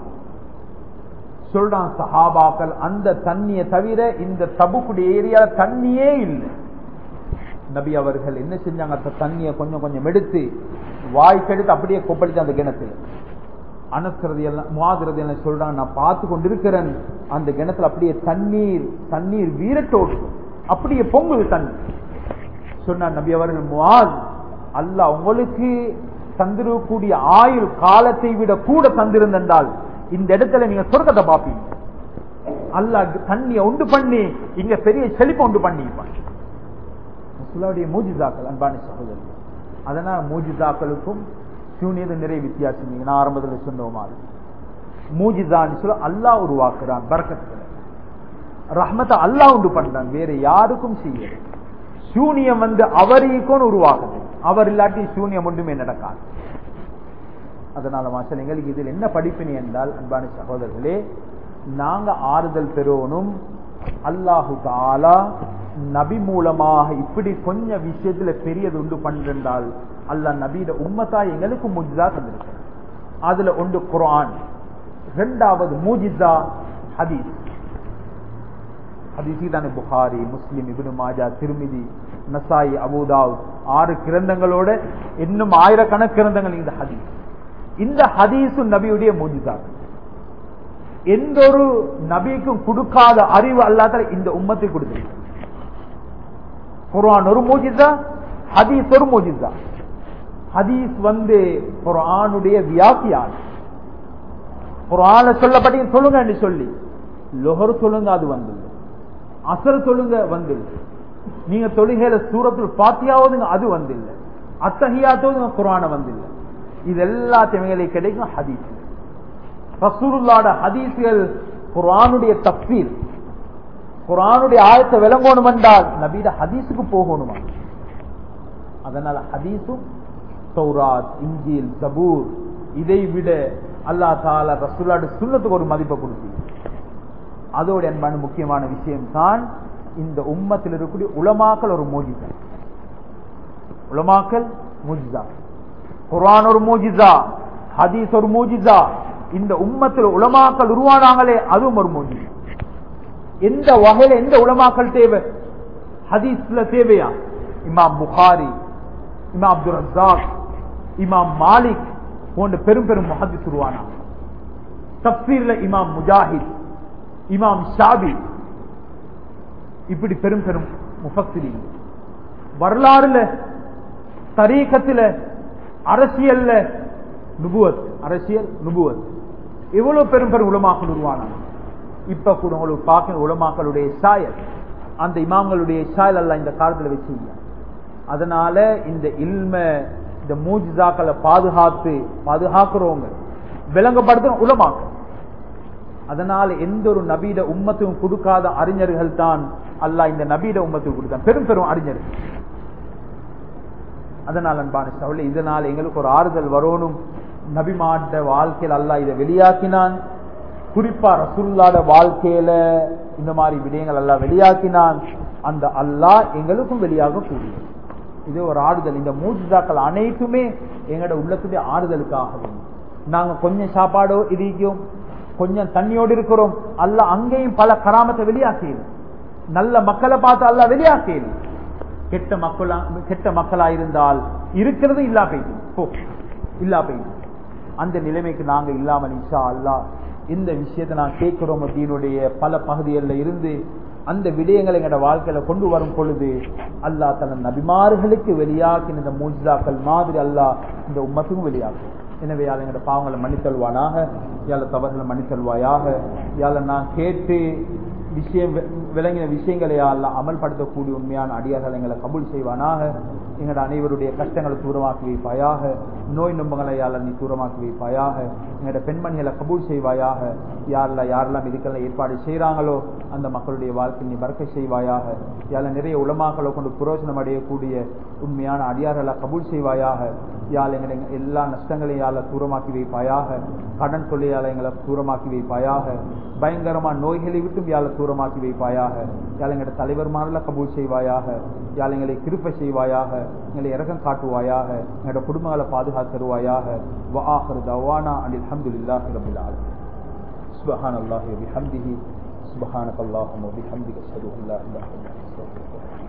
சொல்றான் சஹாபாக்கள் அந்த தண்ணியை தவிர இந்த தபுக்குடைய ஏரியா தண்ணியே இல்லை நபி அவர்கள் என்ன செஞ்சாங்க அந்த தண்ணியை கொஞ்சம் கொஞ்சம் எடுத்து வாய்க்கெடுத்து அப்படியே கொப்பளிச்சு அந்த கிணத்துல அனஸ்கிறது எல்லாம் மாதிரி எல்லாம் சொல்றாங்க நான் பார்த்து கொண்டிருக்கிறேன் அந்த கிணத்துல அப்படியே தண்ணீர் தண்ணீர் வீரட்டோடு அப்படியே பொங்குது தண்ணி சொன்னார் நபி அவர்கள் முவாஸ் அல்ல உங்களுக்கு தந்திருக்கக்கூடிய ஆயுள் காலத்தை விட கூட தந்திருந்தால் இந்த இடத்துல நீங்க சொர்க்கத்தை பார்ப்பீங்க அல்ல தண்ணியை உண்டு பண்ணி இங்க பெரிய செழிப்பை உண்டு பண்ணிப்பாங்க ரசூலாவுடைய மூஜிதாக்கள் அன்பான சகோதரர்கள் அதனால மூஜிதாக்களுக்கும் சூனியது நிறைய வித்தியாசம் நான் ஆரம்பத்தில் சொன்ன மாதிரி மூஜிதான்னு சொல்ல அல்லா உருவாக்குறான் பறக்கத்துல ரஹ்மத்தை அல்லா உண்டு பண்றான் வேற யாருக்கும் செய்ய சூனியம் வந்து அவரையும் உருவாக்குது அவர் இல்லாட்டி சூனியம் ஒன்றுமே நடக்காது அதனால மாசல் எங்களுக்கு இதில் என்ன படிப்பினை என்றால் அன்பான சகோதரர்களே நாங்க ஆறுதல் பெறணும் அல்லாஹு தாலா நபி மூலமாக இப்படி கொஞ்சம் விஷயத்துல பெரியது உண்டு பண்றால் அல்ல நபியிட உம்மத்தா எங்களுக்கு முஜிதா தந்திருக்க அதுல ஒன்று குரான் இரண்டாவது மூஜிதா ஹதீஸ் ஹதீசி தானே Bukhari Muslim Ibn Majah Tirmidhi Nasai Abu Dawood ஆறு கிரந்தங்களோட இன்னும் ஆயிரக்கணக்கு கிரந்தங்கள் இந்த ஹதீஸ் இந்த ஹதீசு நபியுடைய மூஜிதா எந்த ஒரு நபிக்கும் கொடுக்காத அறிவு அல்லாத இந்த உம்மத்தை கொடுத்திருக்கு குரான் ஒரு மூஜிதா ஹதீஸ் ஒரு மூஜிதா ஹதீஸ் வந்து குரானுடைய வியாக்கியான் குரான சொல்லப்பட்ட சொல்லுங்க சொல்லி லொஹர் சொல்லுங்க அது வந்து அசர் சொல்லுங்க வந்து நீங்க தொழுகையில சூரத்தில் பாத்தியாவதுங்க அது வந்து இல்லை அத்தகையாத்தோதுங்க குரான வந்து இல்லை இது எல்லாத்தையும் கிடைக்கும் ஹதீஸ் ரசூருல்லாட ஹதீஸ்கள் குரானுடைய தப்சீர் குரானுடைய ஆயத்தை விளங்கணும் என்றால் நபீட ஹதீஸுக்கு போகணுமா அதனால ஹதீஸும் சௌராத் இஞ்சில் ஜபூர் இதை விட அல்லா தால ரசூலாடு சுண்ணத்துக்கு ஒரு மதிப்பை கொடுத்து அதோட அன்பான முக்கியமான விஷயம் தான் இந்த உம்மத்தில் இருக்கக்கூடிய உலமாக்கல் ஒரு மோஜிதா உலமாக்கல் மூஜிதா குரான் ஒரு மூஜிதா ஹதீஸ் ஒரு மூஜிதா இந்த உம்மத்தில் உலமாக்கல் உருவானாங்களே அதுவும் ஒரு மூஜிதா எந்த வகையில எந்த உலமாக்கல் தேவை ஹதீஸ்ல தேவையா இமாம் புகாரி இமாம் அப்துல் ரசாக் இமாம் மாலிக் போன்ற பெரும் பெரும் முஹதிஸ் உருவானாங்க தப்சீர்ல இமாம் முஜாஹித் இமாம் ஷாபி இப்படி பெரும் பெரும் முஃபஸ்ஸிரி வரலாறுல தரீக்கத்துல அரசியல்ல நுபுவத் அரசியல் நுபுவத் இவ்வளவு பெரும் பெரும் உலமாக்கள் உருவானாங்க இப்ப கூட உங்களுக்கு பார்க்க உலமாக்களுடைய சாயல் அந்த இமாம்களுடைய சாயல் அல்ல இந்த காலத்துல வச்சிருங்க அதனால இந்த இல்ம இந்த மூஜிதாக்களை பாதுகாத்து பாதுகாக்கிறவங்க விளங்கப்படுத்த உலமாக்க அதனால எந்த ஒரு நபீட உம்மத்துக்கும் கொடுக்காத அறிஞர்கள் தான் அல்ல இந்த நபீட உம்மத்துக்கு கொடுத்தான் பெரும் பெரும் அறிஞர்கள் அதனால் அன்பான சவுளை இதனால் எங்களுக்கு ஒரு ஆறுதல் வரணும் நபிமாட்ட வாழ்க்கையில் அல்லா இதை வெளியாக்கினான் குறிப்பா ரசுல்லாட வாழ்க்கையில இந்த மாதிரி விடயங்கள் எல்லாம் வெளியாக்கினான் அந்த அல்லாஹ் எங்களுக்கும் வெளியாக கூடியது இது ஒரு ஆறுதல் இந்த மூஜிதாக்கள் அனைத்துமே எங்களோட உள்ளத்துடைய ஆறுதலுக்காக நாங்க கொஞ்சம் சாப்பாடோ இருக்கோம் கொஞ்சம் தண்ணியோடு இருக்கிறோம் அல்ல அங்கேயும் பல கராமத்தை வெளியாக்கியது நல்ல மக்களை பார்த்து அல்ல வெளியாக்கியது கெட்ட மக்களா கெட்ட மக்களா இருந்தால் இருக்கிறது இல்லா போயிட்டு போ இல்லா போயிட்டு அந்த நிலைமைக்கு நாங்க இல்லாமல் இன்ஷா அல்லாஹ் இந்த விஷயத்தை நான் கேட்கிறோம் தீனுடைய பல பகுதிகளில் இருந்து அந்த விடயங்களை எங்களோட வாழ்க்கையில கொண்டு வரும் பொழுது அல்லாஹ் தன் நபிமார்களுக்கு வெளியாக்கின இந்த மூஜாக்கள் மாதிரி அல்லாஹ் இந்த உம்மத்துக்கும் வெளியாக்கும் எனவே யாழ் எங்களோட பாவங்களை மன்னித்தல்வானாக யாழ தவறுகளை மன்னித்தல்வாயாக யாழ நான் கேட்டு விஷயம் வி- விளங்கின விஷயங்களை எல்லாம் அமல்படுத்தக்கூடிய உண்மையான அடியார்கள் எங்களை கபூல் செய்வானாக எங்களோட அனைவருடைய கஷ்டங்களை தூரமாக்கி வைப்பாயாக நோய் நொம்பங்களை யாரெல்லாம் நீ தூரமாக்கி வைப்பாயாக எங்களோட பெண்மணிகளை கபூல் செய்வாயாக யாரெல்லாம் யாரெல்லாம் இதுக்கெல்லாம் ஏற்பாடு செய்கிறாங்களோ அந்த மக்களுடைய வாழ்க்கை நீ பறக்க செய்வாயாக யாழ நிறைய உலமாக்களை கொண்டு புரோஜனம் அடையக்கூடிய உண்மையான அடியார்களை கபூல் செய்வாயாக யாழ் எங்களை எல்லா நஷ்டங்களையும் யாழ தூரமாக்கி வைப்பாயாக கடன் தொல்லையால எங்களை தூரமாக்கி வைப்பாயாக பயங்கரமா நோய்களை விட்டும் யாழ தூரமாக்கி வைப்பாயாக யாழ் எங்களோட தலைவர்மாரில் கபூல் செய்வாயாக யாழ் எங்களை கிருப்பை செய்வாயாக எங்களை இறக்கம் காட்டுவாயாக எங்களோட குடும்பங்களை பாதுகாத்தருவாயாக وآخر دعوانا أن الحمد لله رب العالمين سبحان الله وبحمده سبحانك اللهم وبحمدك أشهد أن لا إله إلا أنت أستغفرك